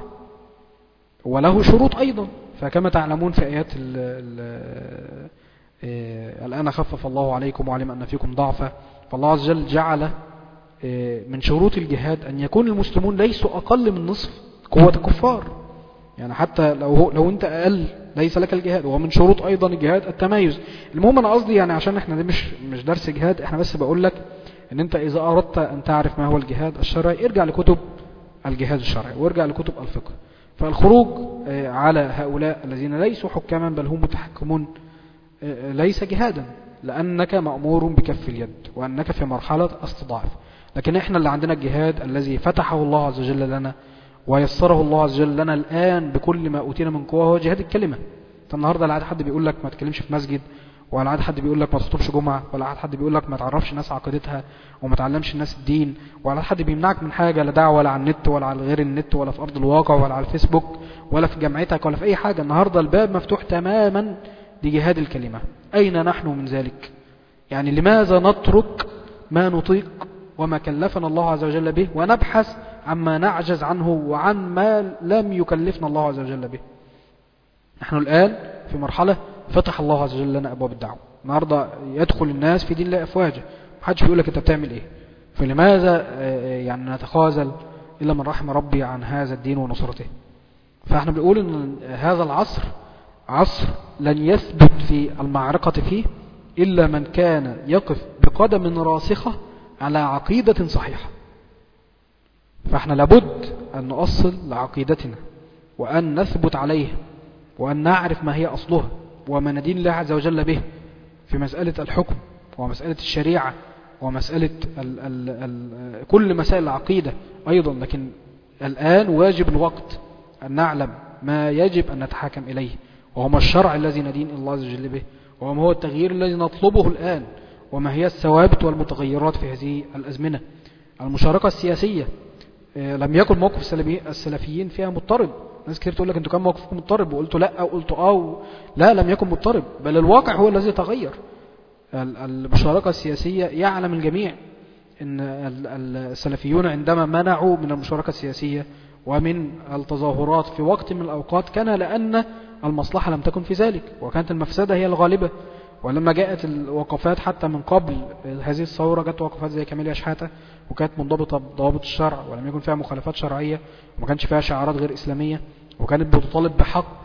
[SPEAKER 1] وله شروط ايضا فكما تعلمون في ايات ال ال الان خفف الله عليكم وعلم ان فيكم ضعفا فالله عز وجل جعل من شروط الجهاد ان يكون المسلمون ليسوا اقل من نصف قوة الكفار يعني حتى لو لو انت اقل ليس لك الجهاد ومن شروط ايضا الجهاد التمايز المهم انا قصدي يعني عشان احنا دي مش مش درس جهاد احنا بس بقول لك ان انت اذا اردت ان تعرف ما هو الجهاد الشرعي ارجع لكتب الجهاد الشرعي وارجع لكتب الفقه فالخروج على هؤلاء الذين ليسوا حكاما بل هم متحكمون ليس جهادا لانك مأمور بكف اليد وانك في مرحلة استضعاف لكن احنا اللي عندنا الجهاد الذي فتحه الله عز وجل لنا ويسره الله عز وجل لنا الآن بكل ما أوتينا من قوة هو جهاد الكلمة النهاردة لا عاد حد بيقول لك ما تكلمش في مسجد ولا عاد حد بيقول لك ما تخطبش جمعة ولا عاد حد بيقول لك ما تعرفش الناس عقيدتها وما تعلمش الناس الدين ولا حد بيمنعك من حاجة لا دعوة ولا على النت ولا على غير النت ولا في أرض الواقع ولا على الفيسبوك ولا في جامعتك ولا في أي حاجة النهاردة الباب مفتوح تماما لجهاد الكلمة أين نحن من ذلك يعني لماذا نترك ما نطيق وما كلفنا الله عز وجل به ونبحث عما نعجز عنه وعن ما لم يكلفنا الله عز وجل به نحن الآن في مرحلة فتح الله عز وجل لنا أبواب الدعوة النهاردة يدخل الناس في دين الله أفواجا محدش بيقول لك أنت بتعمل إيه فلماذا يعني نتخاذل إلا من رحم ربي عن هذا الدين ونصرته فاحنا بنقول أن هذا العصر عصر لن يثبت في المعركة فيه إلا من كان يقف بقدم راسخة على عقيدة صحيحة فاحنا لابد أن نؤصل لعقيدتنا وأن نثبت عليها وأن نعرف ما هي أصلها وما ندين الله عز وجل به في مسألة الحكم ومسألة الشريعة ومسألة ال ال ال كل مسائل العقيدة أيضا لكن الآن واجب الوقت أن نعلم ما يجب أن نتحاكم إليه وهو الشرع الذي ندين الله عز وجل به وما هو التغيير الذي نطلبه الآن وما هي الثوابت والمتغيرات في هذه الأزمنة المشاركة السياسية لم يكن موقف السلفيين فيها مضطرب ناس كتير تقول لك انتوا كان موقفكم مضطرب وقلتوا لا وقلتوا اه لا لم يكن مضطرب بل الواقع هو الذي تغير المشاركة السياسية يعلم الجميع ان السلفيون عندما منعوا من المشاركة السياسية ومن التظاهرات في وقت من الأوقات كان لأن المصلحة لم تكن في ذلك وكانت المفسدة هي الغالبة ولما جاءت الوقفات حتى من قبل هذه الثورة جاءت وقفات زي كاميليا شحاتة وكانت منضبطة بضوابط الشرع ولم يكن فيها مخالفات شرعية وما كانش فيها شعارات غير إسلامية وكانت بتطالب بحق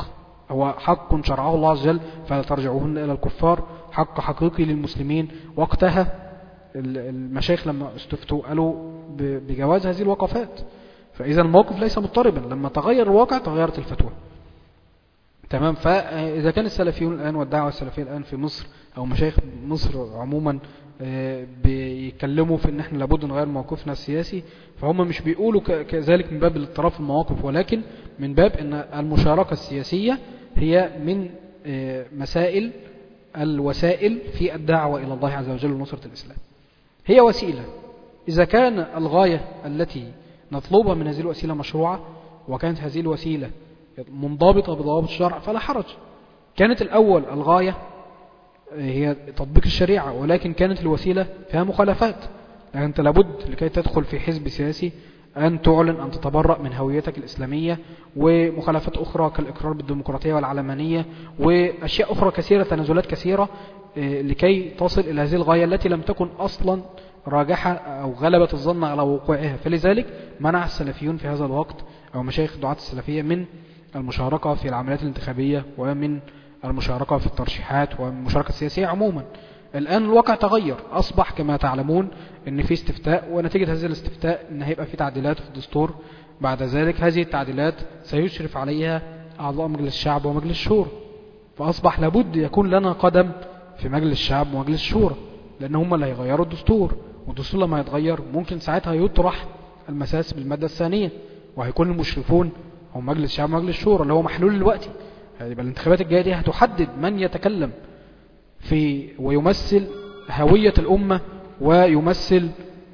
[SPEAKER 1] هو حق شرعه الله عز وجل فلا ترجعوهن إلى الكفار حق حقيقي للمسلمين وقتها المشايخ لما استفتوا قالوا بجواز هذه الوقفات فإذا الموقف ليس مضطربا لما تغير الواقع تغيرت الفتوى تمام فإذا كان السلفيون الآن والدعوة السلفية الآن في مصر أو مشايخ مصر عموما آه، بيكلموا في ان احنا لابد نغير موقفنا السياسي فهم مش بيقولوا كذلك من باب الاضطراب في المواقف ولكن من باب ان المشاركة السياسية هي من آه، مسائل الوسائل في الدعوة إلى الله عز وجل ونصرة الإسلام هي وسيلة إذا كان الغاية التي نطلبها من هذه الوسيلة مشروعة وكانت هذه الوسيلة منضبطة بضوابط الشرع فلا حرج كانت الأول الغاية هي تطبيق الشريعة ولكن كانت الوسيلة فيها مخالفات يعني أنت لابد لكي تدخل في حزب سياسي أن تعلن أن تتبرأ من هويتك الإسلامية ومخالفات أخرى كالإقرار بالديمقراطية والعلمانية وأشياء أخرى كثيرة تنازلات كثيرة آه، لكي تصل إلى هذه الغاية التي لم تكن أصلا راجحة أو غلبت الظن على وقوعها فلذلك منع السلفيون في هذا الوقت أو مشايخ دعاة السلفية من المشاركة في العمليات الانتخابية ومن المشاركة في الترشيحات والمشاركة السياسية عموما الآن الواقع تغير أصبح كما تعلمون أن في استفتاء ونتيجة هذا الاستفتاء أن هيبقى في تعديلات في الدستور بعد ذلك هذه التعديلات سيشرف عليها أعضاء مجلس الشعب ومجلس الشورى فأصبح لابد يكون لنا قدم في مجلس الشعب ومجلس الشورى لأن هم اللي هيغيروا الدستور والدستور لما يتغير ممكن ساعتها يطرح المساس بالمادة الثانية وهيكون المشرفون هم مجلس الشعب ومجلس الشورى اللي هو محلول دلوقتي يبقى الانتخابات الجاية دي هتحدد من يتكلم في ويمثل هوية الأمة ويمثل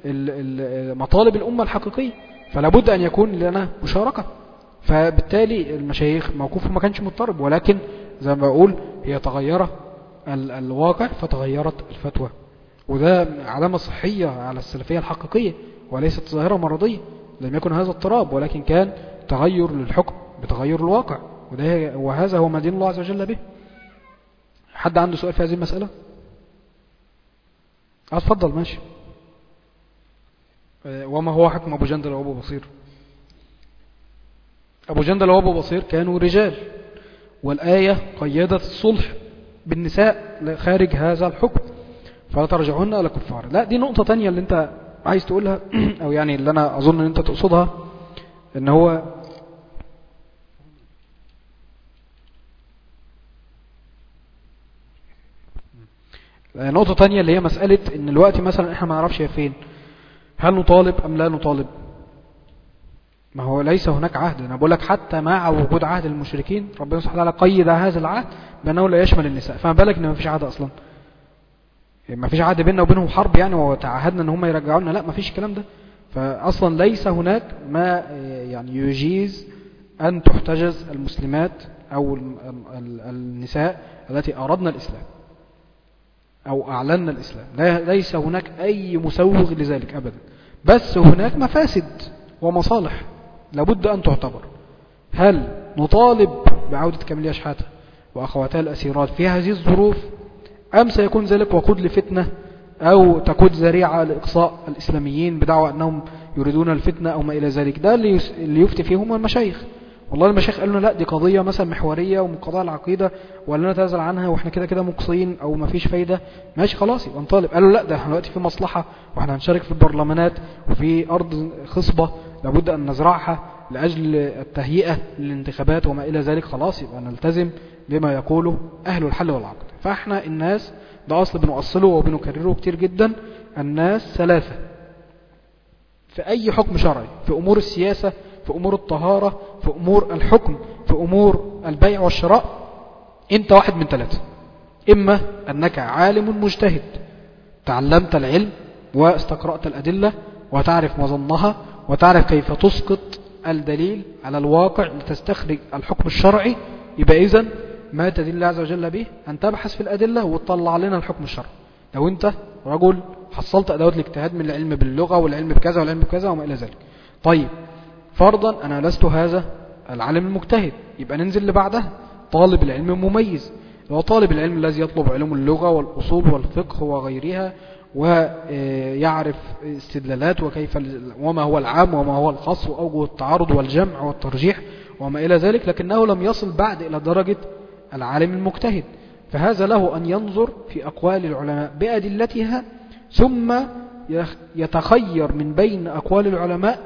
[SPEAKER 1] مطالب الأمة الحقيقية فلا بد أن يكون لنا مشاركة فبالتالي المشايخ موقوفهم ما كانش مضطرب ولكن زي ما بقول هي تغير الواقع فتغيرت الفتوى وده علامة صحية على السلفية الحقيقية وليست ظاهرة مرضية لم يكن هذا اضطراب ولكن كان تغير للحكم بتغير الواقع وده وهذا هو ما دين الله عز وجل به حد عنده سؤال في هذه المسألة اتفضل ماشي آه، وما هو حكم أبو جندل وأبو بصير أبو جندل وأبو بصير كانوا رجال والآية قيدت الصلح بالنساء خارج هذا الحكم فلا ترجعون إلى كفار لا دي نقطة تانية اللي انت عايز تقولها أو يعني اللي أنا أظن أن انت تقصدها ان هو نقطة تانية اللي هي مسألة ان الوقت مثلا احنا ما نعرفش هي فين هل نطالب ام لا نطالب ما هو ليس هناك عهد انا بقول لك حتى مع وجود عهد المشركين ربنا سبحانه وتعالى قيد هذا العهد بانه لا يشمل النساء فما بالك ان ما فيش عهد اصلا ما فيش عهد بيننا وبينهم حرب يعني وتعهدنا ان هم يرجعونا لا ما فيش الكلام ده فاصلا ليس هناك ما يعني يجيز ان تحتجز المسلمات او النساء التي اردنا الاسلام أو أعلنا الإسلام ليس هناك أي مسوغ لذلك أبدا بس هناك مفاسد ومصالح لابد أن تعتبر هل نطالب بعودة كاملية شحاتة وأخواتها الأسيرات في هذه الظروف أم سيكون ذلك وقود لفتنة أو تكون ذريعة لإقصاء الإسلاميين بدعوى أنهم يريدون الفتنة أو ما إلى ذلك ده اللي يفتي فيهم المشايخ والله المشايخ قالوا لا دي قضية مثلا محورية ومن قضايا العقيدة ولا نتنازل عنها واحنا كده كده مقصين او ما فيش فايدة ماشي خلاص يبقى نطالب قالوا لا ده احنا دلوقتي في مصلحة واحنا هنشارك في البرلمانات وفي ارض خصبة لابد ان نزرعها لاجل التهيئة للانتخابات وما الى ذلك خلاص يبقى نلتزم بما يقوله اهل الحل والعقد فاحنا الناس ده اصل بنؤصله وبنكرره كتير جدا الناس ثلاثة في اي حكم شرعي في امور السياسة في أمور الطهارة في أمور الحكم في أمور البيع والشراء أنت واحد من ثلاثة إما أنك عالم مجتهد تعلمت العلم واستقرأت الأدلة وتعرف مظنها وتعرف كيف تسقط الدليل على الواقع لتستخرج الحكم الشرعي يبقى إذن ما تدل الله عز وجل به أن تبحث في الأدلة وتطلع لنا الحكم الشرعي لو أنت رجل حصلت أدوات الاجتهاد من العلم باللغة والعلم بكذا والعلم بكذا وما إلى ذلك طيب فرضا أنا لست هذا العالم المجتهد يبقى ننزل لبعدها طالب العلم المميز هو طالب العلم الذي يطلب علوم اللغة والأصول والفقه وغيرها ويعرف استدلالات وكيف وما هو العام وما هو الخاص وأوجه التعارض والجمع والترجيح وما إلى ذلك لكنه لم يصل بعد إلى درجة العالم المجتهد فهذا له أن ينظر في أقوال العلماء بأدلتها ثم يتخير من بين أقوال العلماء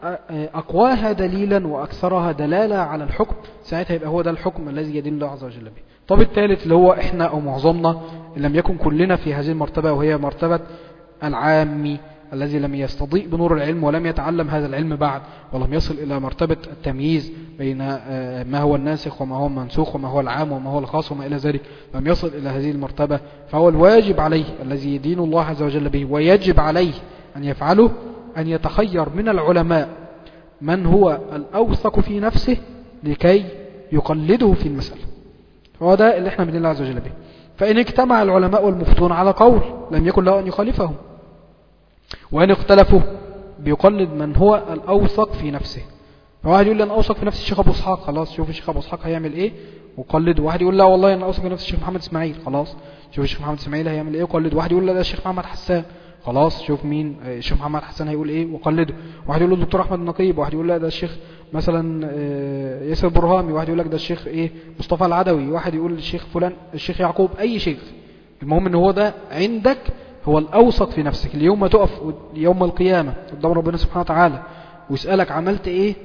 [SPEAKER 1] أقواها دليلا وأكثرها دلالة على الحكم ساعتها يبقى هو ده الحكم الذي يدين الله عز وجل به طب الثالث اللي هو إحنا أو معظمنا إن لم يكن كلنا في هذه المرتبة وهي مرتبة العامي الذي لم يستضيء بنور العلم ولم يتعلم هذا العلم بعد ولم يصل إلى مرتبة التمييز بين ما هو الناسخ وما هو المنسوخ وما هو العام وما هو الخاص وما إلى ذلك لم يصل إلى هذه المرتبة فهو الواجب عليه الذي يدين الله عز وجل به ويجب عليه أن يفعله أن يتخير من العلماء من هو الأوثق في نفسه لكي يقلده في المسألة فهو ده اللي احنا بنين الله عز وجل به فإن اجتمع العلماء والمفتون على قول لم يكن له أن يخالفهم وإن اختلفوا بيقلد من هو الأوثق في نفسه فواحد يقول لي أنا أوثق في نفسي الشيخ أبو إسحاق خلاص شوف الشيخ أبو إسحاق هيعمل إيه وقلد واحد يقول لا والله أنا أوثق في نفسي الشيخ محمد إسماعيل خلاص شوف الشيخ محمد إسماعيل هيعمل إيه وقلد واحد يقول لا ده الشيخ محمد حسان خلاص شوف مين الشيخ محمد حسان هيقول ايه وقلده واحد يقول له الدكتور احمد النقيب واحد يقول لا ده الشيخ مثلا ياسر برهامي واحد يقول لك ده الشيخ ايه مصطفى العدوي واحد يقول الشيخ فلان الشيخ يعقوب اي شيخ المهم ان هو ده عندك هو الاوسط في نفسك اليوم تقف يوم القيامه قدام ربنا سبحانه وتعالى ويسالك عملت ايه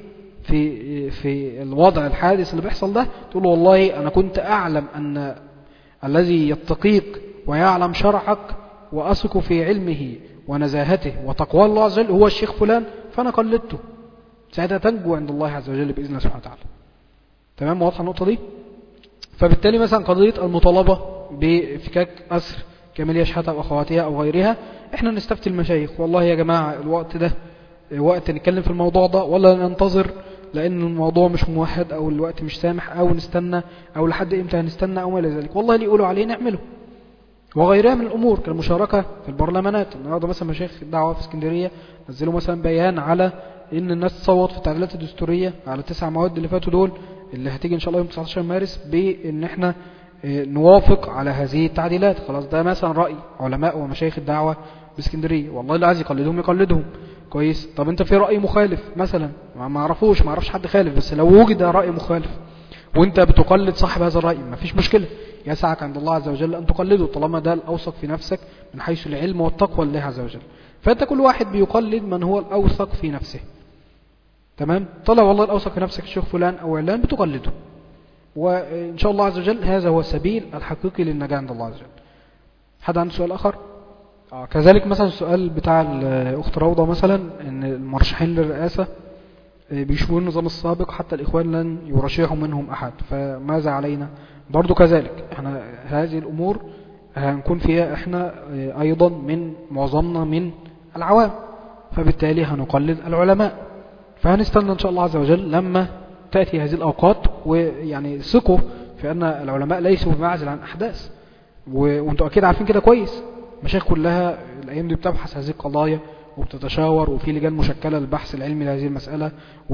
[SPEAKER 1] في في الوضع الحادث اللي بيحصل ده تقول له والله انا كنت اعلم ان الذي يتقيك ويعلم شرعك وأثق في علمه ونزاهته وتقوى الله عز وجل هو الشيخ فلان فأنا قلدته ساعتها تنجو عند الله عز وجل بإذن الله سبحانه وتعالى تمام واضحة النقطة دي فبالتالي مثلا قضية المطالبة بفكاك أسر كاميليا شحاتة وأخواتها أو غيرها احنا نستفتي المشايخ والله يا جماعة الوقت ده وقت نتكلم في الموضوع ده ولا ننتظر لأن الموضوع مش موحد أو الوقت مش سامح أو نستنى أو لحد إمتى هنستنى أو ما إلى ذلك والله اللي يقولوا عليه نعمله وغيرها من الأمور كالمشاركة في البرلمانات النهارده مثلا مشايخ الدعوة في اسكندرية نزلوا مثلا بيان على إن الناس تصوت في التعديلات الدستورية على التسع مواد اللي فاتوا دول اللي هتيجي إن شاء الله يوم 19 مارس بإن إحنا نوافق على هذه التعديلات خلاص ده مثلا رأي علماء ومشايخ الدعوة باسكندرية والله اللي عايز يقلدهم يقلدهم كويس طب انت في رأي مخالف مثلا ما اعرفوش ما اعرفش حد خالف بس لو وجد رأي مخالف وانت بتقلد صاحب هذا الرأي ما فيش مشكلة يسعك عند الله عز وجل أن تقلده طالما ده الأوثق في نفسك من حيث العلم والتقوى لله عز وجل فأنت كل واحد بيقلد من هو الأوثق في نفسه تمام طلع والله الأوثق في نفسك الشيخ فلان أو علان بتقلده وإن شاء الله عز وجل هذا هو السبيل الحقيقي للنجاة عند الله عز وجل حد عنده سؤال آخر آه كذلك مثلا السؤال بتاع الأخت روضة مثلا أن المرشحين للرئاسة بيشوفوا النظام السابق حتى الإخوان لن يرشحوا منهم أحد فماذا علينا برضو كذلك احنا هذه الأمور هنكون فيها احنا أيضا من معظمنا من العوام فبالتالي هنقلد العلماء فهنستنى إن شاء الله عز وجل لما تأتي هذه الأوقات ويعني ثقوا في أن العلماء ليسوا بمعزل عن أحداث وانتوا أكيد عارفين كده كويس مشايخ كلها الأيام دي بتبحث هذه القضايا وبتتشاور وفي لجان مشكلة للبحث العلمي لهذه المسألة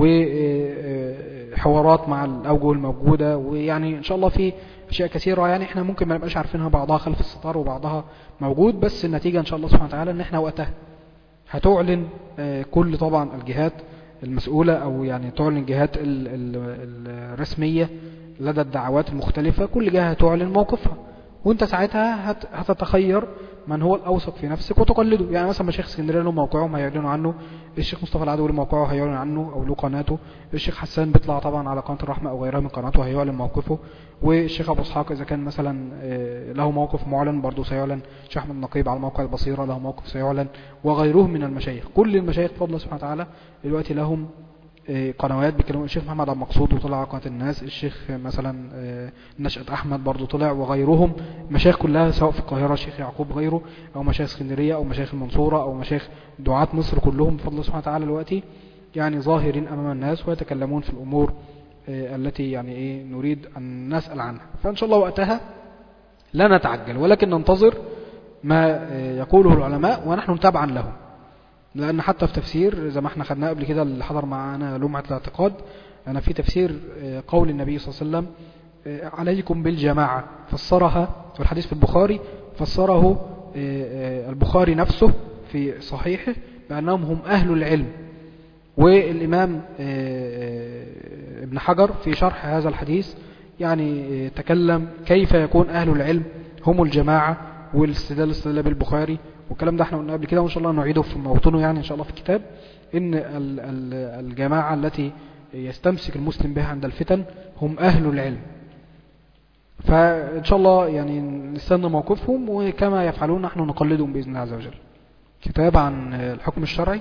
[SPEAKER 1] وحوارات مع الأوجه الموجودة ويعني إن شاء الله في أشياء كثيرة يعني إحنا ممكن ما نبقاش عارفينها بعضها خلف الستار وبعضها موجود بس النتيجة إن شاء الله سبحانه وتعالى إن إحنا وقتها هتعلن كل طبعا الجهات المسؤولة أو يعني تعلن الجهات الرسمية لدى الدعوات المختلفة كل جهة تعلن موقفها وانت ساعتها هتتخير من هو الأوثق في نفسك وتقلده يعني مثلا مشايخ اسكندريه له موقعهم هيعلنوا عنه الشيخ مصطفى العدوي له موقعه هيعلن عنه أو له قناته الشيخ حسان بيطلع طبعا على قناة الرحمة أو غيرها من قناته هيعلن موقفه والشيخ أبو اسحاق إذا كان مثلا له موقف معلن برضه سيعلن الشيخ أحمد النقيب على موقع البصيرة له موقف سيعلن وغيره من المشايخ كل المشايخ بفضل الله سبحانه وتعالى دلوقتي لهم قنوات بيكلموا الشيخ محمد عبد المقصود وطلع على قناه الناس الشيخ مثلا نشأة أحمد برضو طلع وغيرهم مشايخ كلها سواء في القاهرة الشيخ يعقوب غيره أو مشايخ اسكندرية أو مشايخ المنصورة أو مشايخ دعاة مصر كلهم بفضل الله سبحانه وتعالى دلوقتي يعني ظاهرين أمام الناس ويتكلمون في الأمور التي يعني إيه نريد أن نسأل عنها فإن شاء الله وقتها لا نتعجل ولكن ننتظر ما يقوله العلماء ونحن تبعا لهم لأن حتى في تفسير زي ما احنا خدناه قبل كده اللي حضر معانا لمعة الاعتقاد أنا في تفسير قول النبي صلى الله عليه وسلم عليكم بالجماعة فسرها والحديث في البخاري فسره البخاري نفسه في صحيحه بأنهم هم أهل العلم والإمام ابن حجر في شرح هذا الحديث يعني تكلم كيف يكون أهل العلم هم الجماعة والاستدلال الاستدلال بالبخاري والكلام ده احنا قلنا قبل كده وإن شاء الله نعيده في موطنه يعني إن شاء الله في الكتاب إن الجماعة التي يستمسك المسلم بها عند الفتن هم أهل العلم فإن شاء الله يعني نستنى موقفهم وكما يفعلون نحن نقلدهم بإذن الله عز وجل كتاب عن الحكم الشرعي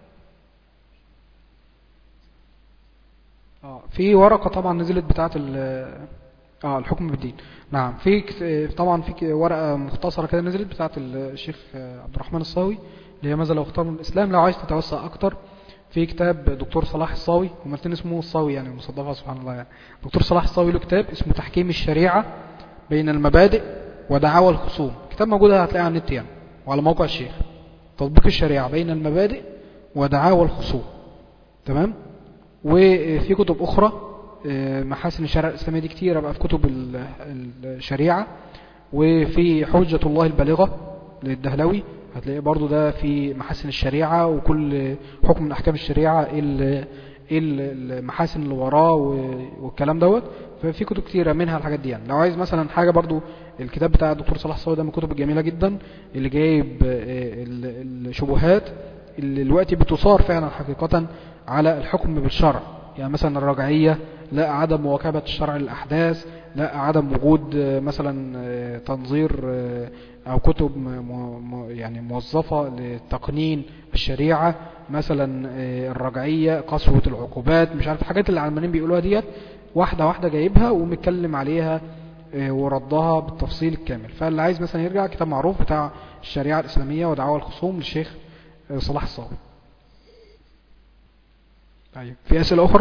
[SPEAKER 1] آه في ورقة طبعا نزلت بتاعة اه الحكم بالدين نعم في طبعا في ورقة مختصرة كده نزلت بتاعة الشيخ عبد الرحمن الصاوي اللي هي ماذا لو اختاروا الإسلام لو عايز تتوسع أكتر في كتاب دكتور صلاح الصاوي هما الاثنين اسمه الصاوي يعني مصدقها سبحان الله يعني دكتور صلاح الصاوي له كتاب اسمه تحكيم الشريعة بين المبادئ ودعاوى الخصوم كتاب موجود هتلاقيه على النت يعني وعلى موقع الشيخ تطبيق الشريعة بين المبادئ ودعاوى الخصوم تمام وفي كتب أخرى محاسن الشريعة الإسلامية دي كتير بقى في كتب الشريعة وفي حجة الله البالغة للدهلوي هتلاقيه برضو ده في محاسن الشريعة وكل حكم من أحكام الشريعة ايه المحاسن اللي وراه والكلام دوت ففي كتب كتيرة منها الحاجات دي يعني لو عايز مثلا حاجة برضو الكتاب بتاع الدكتور صلاح الصاوي ده من الكتب الجميلة جدا اللي جايب الشبهات اللي دلوقتي بتصار فعلا حقيقة على الحكم بالشرع يعني مثلا الرجعية لا عدم مواكبة الشرع للأحداث لا عدم وجود مثلا تنظير أو كتب يعني موظفة لتقنين الشريعة مثلا الرجعية قسوة العقوبات مش عارف الحاجات اللي العلمانيين بيقولوها ديت واحدة واحدة جايبها ومتكلم عليها وردها بالتفصيل الكامل فاللي عايز مثلا يرجع كتاب معروف بتاع الشريعة الإسلامية ودعوة الخصوم للشيخ صلاح الصاوي طيب في أسئلة أخرى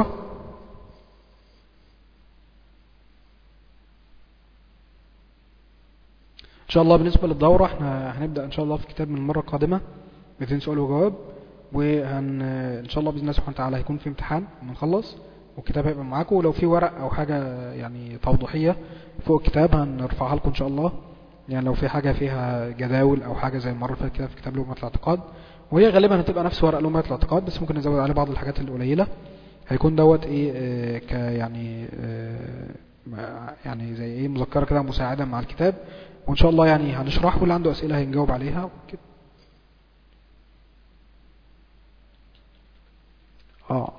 [SPEAKER 1] إن شاء الله بالنسبة للدورة احنا هنبدأ إن شاء الله في كتاب من المرة القادمة 200 سؤال وجواب وهن إن شاء الله بإذن الله سبحانه وتعالى هيكون في امتحان لما نخلص والكتاب هيبقى معاكم ولو في ورق أو حاجة يعني توضيحية فوق الكتاب هنرفعها لكم إن شاء الله يعني لو في حاجة فيها جداول أو حاجة زي المرة اللي فاتت كده في كتاب لغة الاعتقاد وهي غالبا هتبقى نفس ورق لغة الاعتقاد بس ممكن نزود عليه بعض الحاجات القليلة هيكون دوت ايه اه ك يعني اه يعني زي ايه مذكرة كده مساعدة مع الكتاب وان شاء الله يعني هنشرح واللي عنده اسئلة هنجاوب عليها وكده اه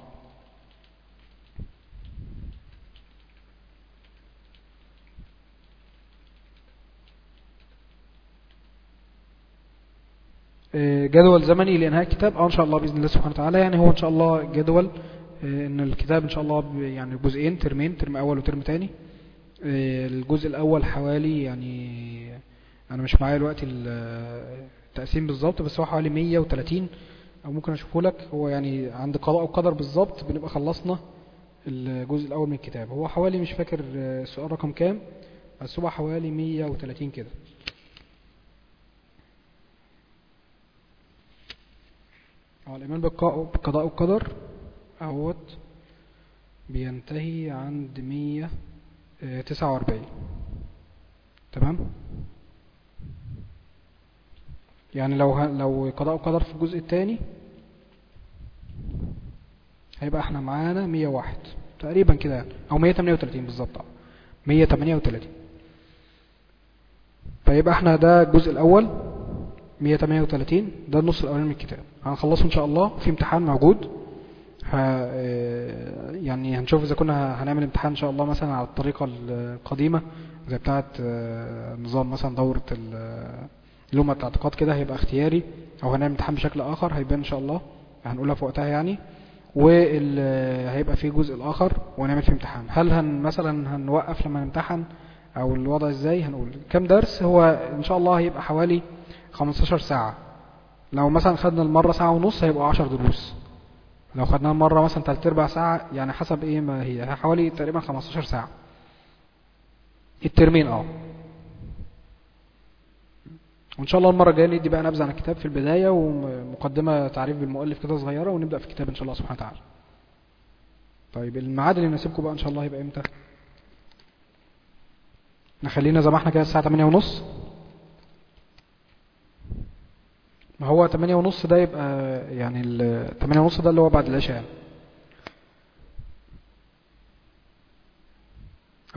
[SPEAKER 1] جدول زمني لإنهاء الكتاب اه ان شاء الله بإذن الله سبحانه وتعالى يعني هو ان شاء الله جدول ان الكتاب ان شاء الله يعني جزئين ترمين ترم اول وترم تاني الجزء الاول حوالي يعني انا مش معايا الوقت التقسيم بالظبط بس هو حوالي 130 او ممكن اشوفه لك هو يعني عند قضاء وقدر بالظبط بنبقى خلصنا الجزء الاول من الكتاب هو حوالي مش فاكر السؤال رقم كام بس هو حوالي 130 كده الإيمان بالقضاء والقدر أهوت بينتهي عند 149 تمام يعني لو لو قضاء وقدر في الجزء الثاني هيبقى احنا معانا 101 تقريبا كده او 138 بالظبط 138 فيبقى احنا ده الجزء الاول 138 ده النص الاولاني من الكتاب هنخلصه ان شاء الله في امتحان موجود ه... يعني هنشوف اذا كنا هنعمل امتحان ان شاء الله مثلا على الطريقة القديمة زي بتاعة نظام مثلا دورة اللومة الاعتقاد كده هيبقى اختياري او هنعمل امتحان بشكل اخر هيبان ان شاء الله هنقولها في وقتها يعني وهيبقى في جزء الاخر ونعمل فيه امتحان هل هن مثلا هنوقف لما نمتحن او الوضع ازاي هنقول كم درس هو ان شاء الله هيبقى حوالي 15 ساعة لو مثلا خدنا المرة ساعة ونص هيبقى 10 دروس لو خدنا المرة مثلا تلت ارباع ساعة يعني حسب ايه ما هي حوالي تقريبا 15 ساعة الترمين اه وان شاء الله المرة الجاية ندي بقى نبذة عن الكتاب في البداية ومقدمة تعريف بالمؤلف كده صغيرة ونبدأ في الكتاب ان شاء الله سبحانه وتعالى طيب الميعاد اللي يناسبكم بقى ان شاء الله هيبقى امتى نخلينا زي ما احنا كده الساعة 8 ونص ما هو 8 ونص ده يبقى يعني ال 8 ونص ده اللي هو بعد العشاء يعني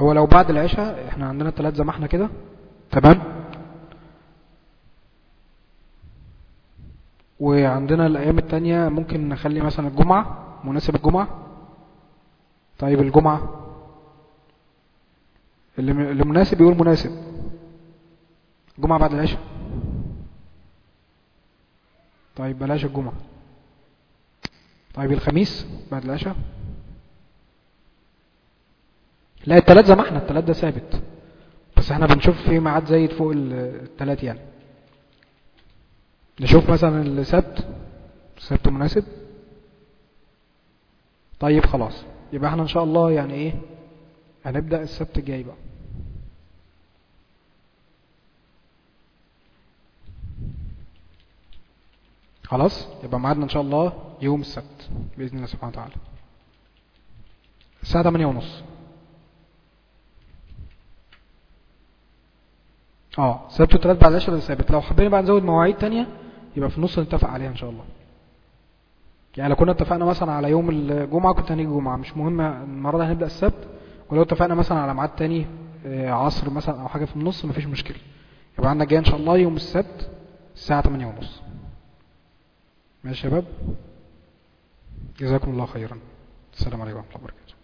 [SPEAKER 1] هو لو بعد العشاء احنا عندنا التلات زي ما احنا كده تمام وعندنا الايام التانية ممكن نخلي مثلا الجمعة مناسب الجمعة طيب الجمعة اللي اللي مناسب يقول مناسب الجمعة بعد العشاء طيب بلاش الجمعة طيب الخميس بعد العشاء لا التلات زي ما احنا التلات ده ثابت بس احنا بنشوف في ميعاد زايد فوق التلات يعني نشوف مثلا السبت السبت مناسب طيب خلاص يبقى احنا ان شاء الله يعني ايه هنبدأ السبت الجاي بقى خلاص يبقى ميعادنا ان شاء الله يوم السبت باذن الله سبحانه وتعالى الساعه 8 ونص اه سبت وثلاث بعد العشاء ده ثابت لو حبينا بقى نزود مواعيد تانية يبقى في النص نتفق عليها ان شاء الله يعني لو كنا اتفقنا مثلا على يوم الجمعة كنت هنيجي الجمعة مش مهم المرة دي هنبدأ السبت ولو اتفقنا مثلا على ميعاد تاني عصر مثلا او حاجة في النص مفيش مشكلة يبقى عندنا جاي ان شاء الله يوم السبت الساعة 8 ونص ماشي يا شباب جزاكم الله خيرا السلام عليكم ورحمة الله وبركاته